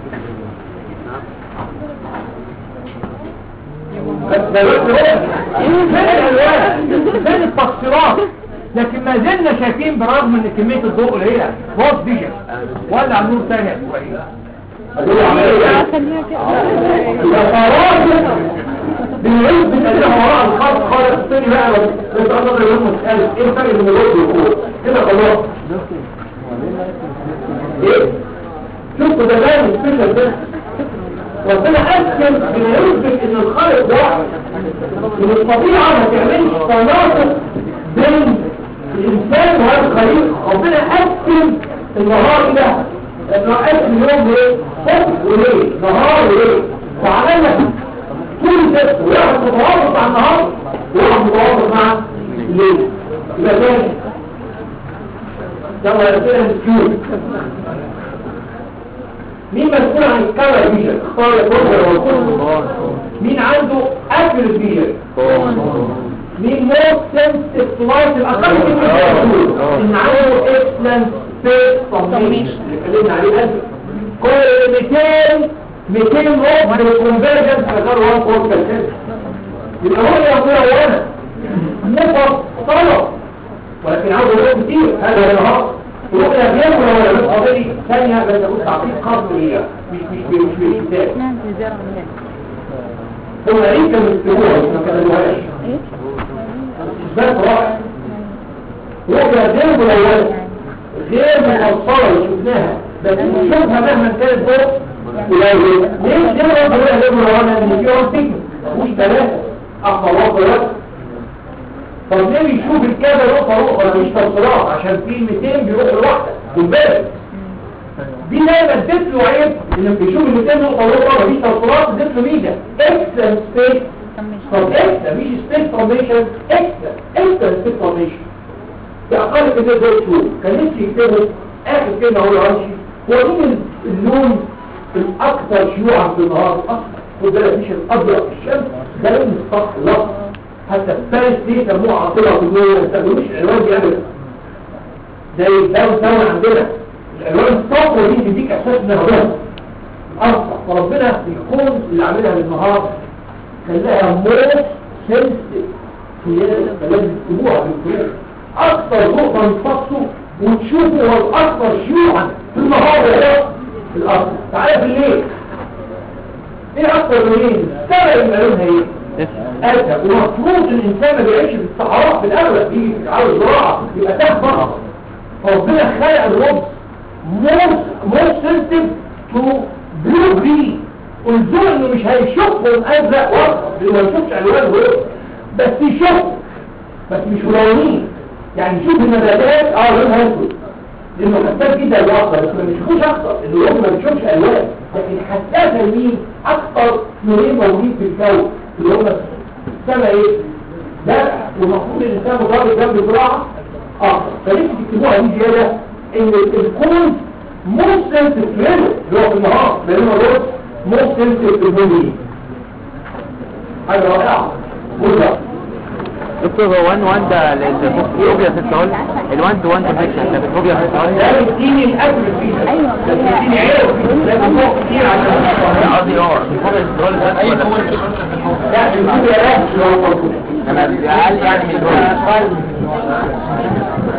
A: بس دلوقتي هو فين الالوان فين التفصيلات لكن ما زلنا شايفين برغم ان كميه الضوء قليله بوز فيجن ولا على النور ثاني يا اسماعيل هدول عمليه
D: خليها كده
A: الفراغ بنعيد بنقلها وراء الخط خالص تاني بقى بس انا اقدر يوم مسألة ايه الفرق بين الوجه والكور كده خلاص ايه شفتوا ده بقى السبيشال ده ربنا أسكن بيثبت ان الخالق واحد ان الطبيعة ما تعملش تناقض بين الانسان وهذا الخليق ربنا أسكن النهار ده لانه أسكن يوم ليه صبح وليل نهار وليل وعمل لك كل ده وواحد متوافق مع النهار وواحد متوافق مع الليل يبقى تاني يلا يا سيدنا نسكيوت مين مسؤول عن الكاميرا فيجن اختار الكاميرا والكل مين عنده اكل فيجن مين مور سنسيتيف لايت الاقل من ان عنده اكسلنت سبيس فورميشن اللي اتكلمنا عليه قبل كل 200 200 نوت من الكونفرجنس غير 1 يبقى هو اللي يقول وانا مفصله ولكن عاوز اقول كتير هذا النهار رؤيا غير ولا بس قضيه ثانيه بس اقول تعطيل خاص ليها مش مش مش مش كتاب
D: نعم في زرع من
A: هو ليه كان مستوى ما كانوهاش
D: ايه
A: اثبات رائع رؤيا غير ملونه غير مفصله اللي شفناها بس نشوفها مهما كانت ضوء قليل ليه ليه رؤيا غير ملونه ان في وان تكنيك مش ثلاثه اقوى واحد ثلاثه طب ليه بيشوف الكذا نقطة نقطة مش تفصيلات عشان في 200 بيروحوا لوحدة والباقي دي دايما اديت له عيب ان بيشوف ال 200 نقطة نقطة مفيش تفصيلات اديت له ميزة اكسترا سبيس طب اكسترا مش سبيس فورميشن اكسترا اكسترا سبيس فورميشن في اقل كده زي شهور كان نفسي يكتبوا اخر كلمة هو العنشي هو مين اللون الاكثر شيوعا في النهار الاصفر خد بالك مش الابيض في الشمس ده لون الصح الاصفر حتى الثالث دي سموه عاطلة في النور ما يستخدموش الالوان دي ابدا زي الداون تاون عندنا الالوان الصفرا دي بتديك احساس انها بس اصفر فربنا الكون اللي عاملها بالنهار خلاها مور سنسيتيف فلازم تكتبوها بالكتب اكثر نقطه ينفصوا وتشوفوا هو الاكثر شيوعا في النهار ولا في الارض تعالى في الليل ايه اكتر منين السبب اللي لونها ايه اسد ومفروض الانسان ما بيعيش في الصحراء في الاغلب بيجي في على الزراعه يبقى تاه فقط فربنا خلق الرب most most sensitive to blue green والزول انه مش هيشوفهم ازرق واخضر لانه ما يشوفش الوان غير بس يشوف بس مش ملونين يعني يشوف النباتات اه لونها اسود لانه حساس جدا للاخضر بس ما بيشوفوش اخضر لانه الرب ما بيشوفش الوان لكن حساسه لمين اكثر نورين موجودين في الكون اللي هم السما ايه زرع والمفروض الانسان مضاد جنب زراعه اخضر فليه تكتبوها دي زياده ان الكون most sensitive ليله اللي هو في النهار لانه دول most sensitive في البني حاجه رائعه بالظبط
C: دكتور هو 1 1 ده الفوبيا في السؤال ال 1 تو 1 كونكشن ده الفوبيا في السؤال
A: ده بيديني الاكل فيه
D: ايوه
A: ده بيديني عيب لازم فوق كتير عشان
C: قصدي اه الفوبيا في السؤال بس ولا
A: لا الفوق يا راجل لو موجود
C: انا اقل يعني من دول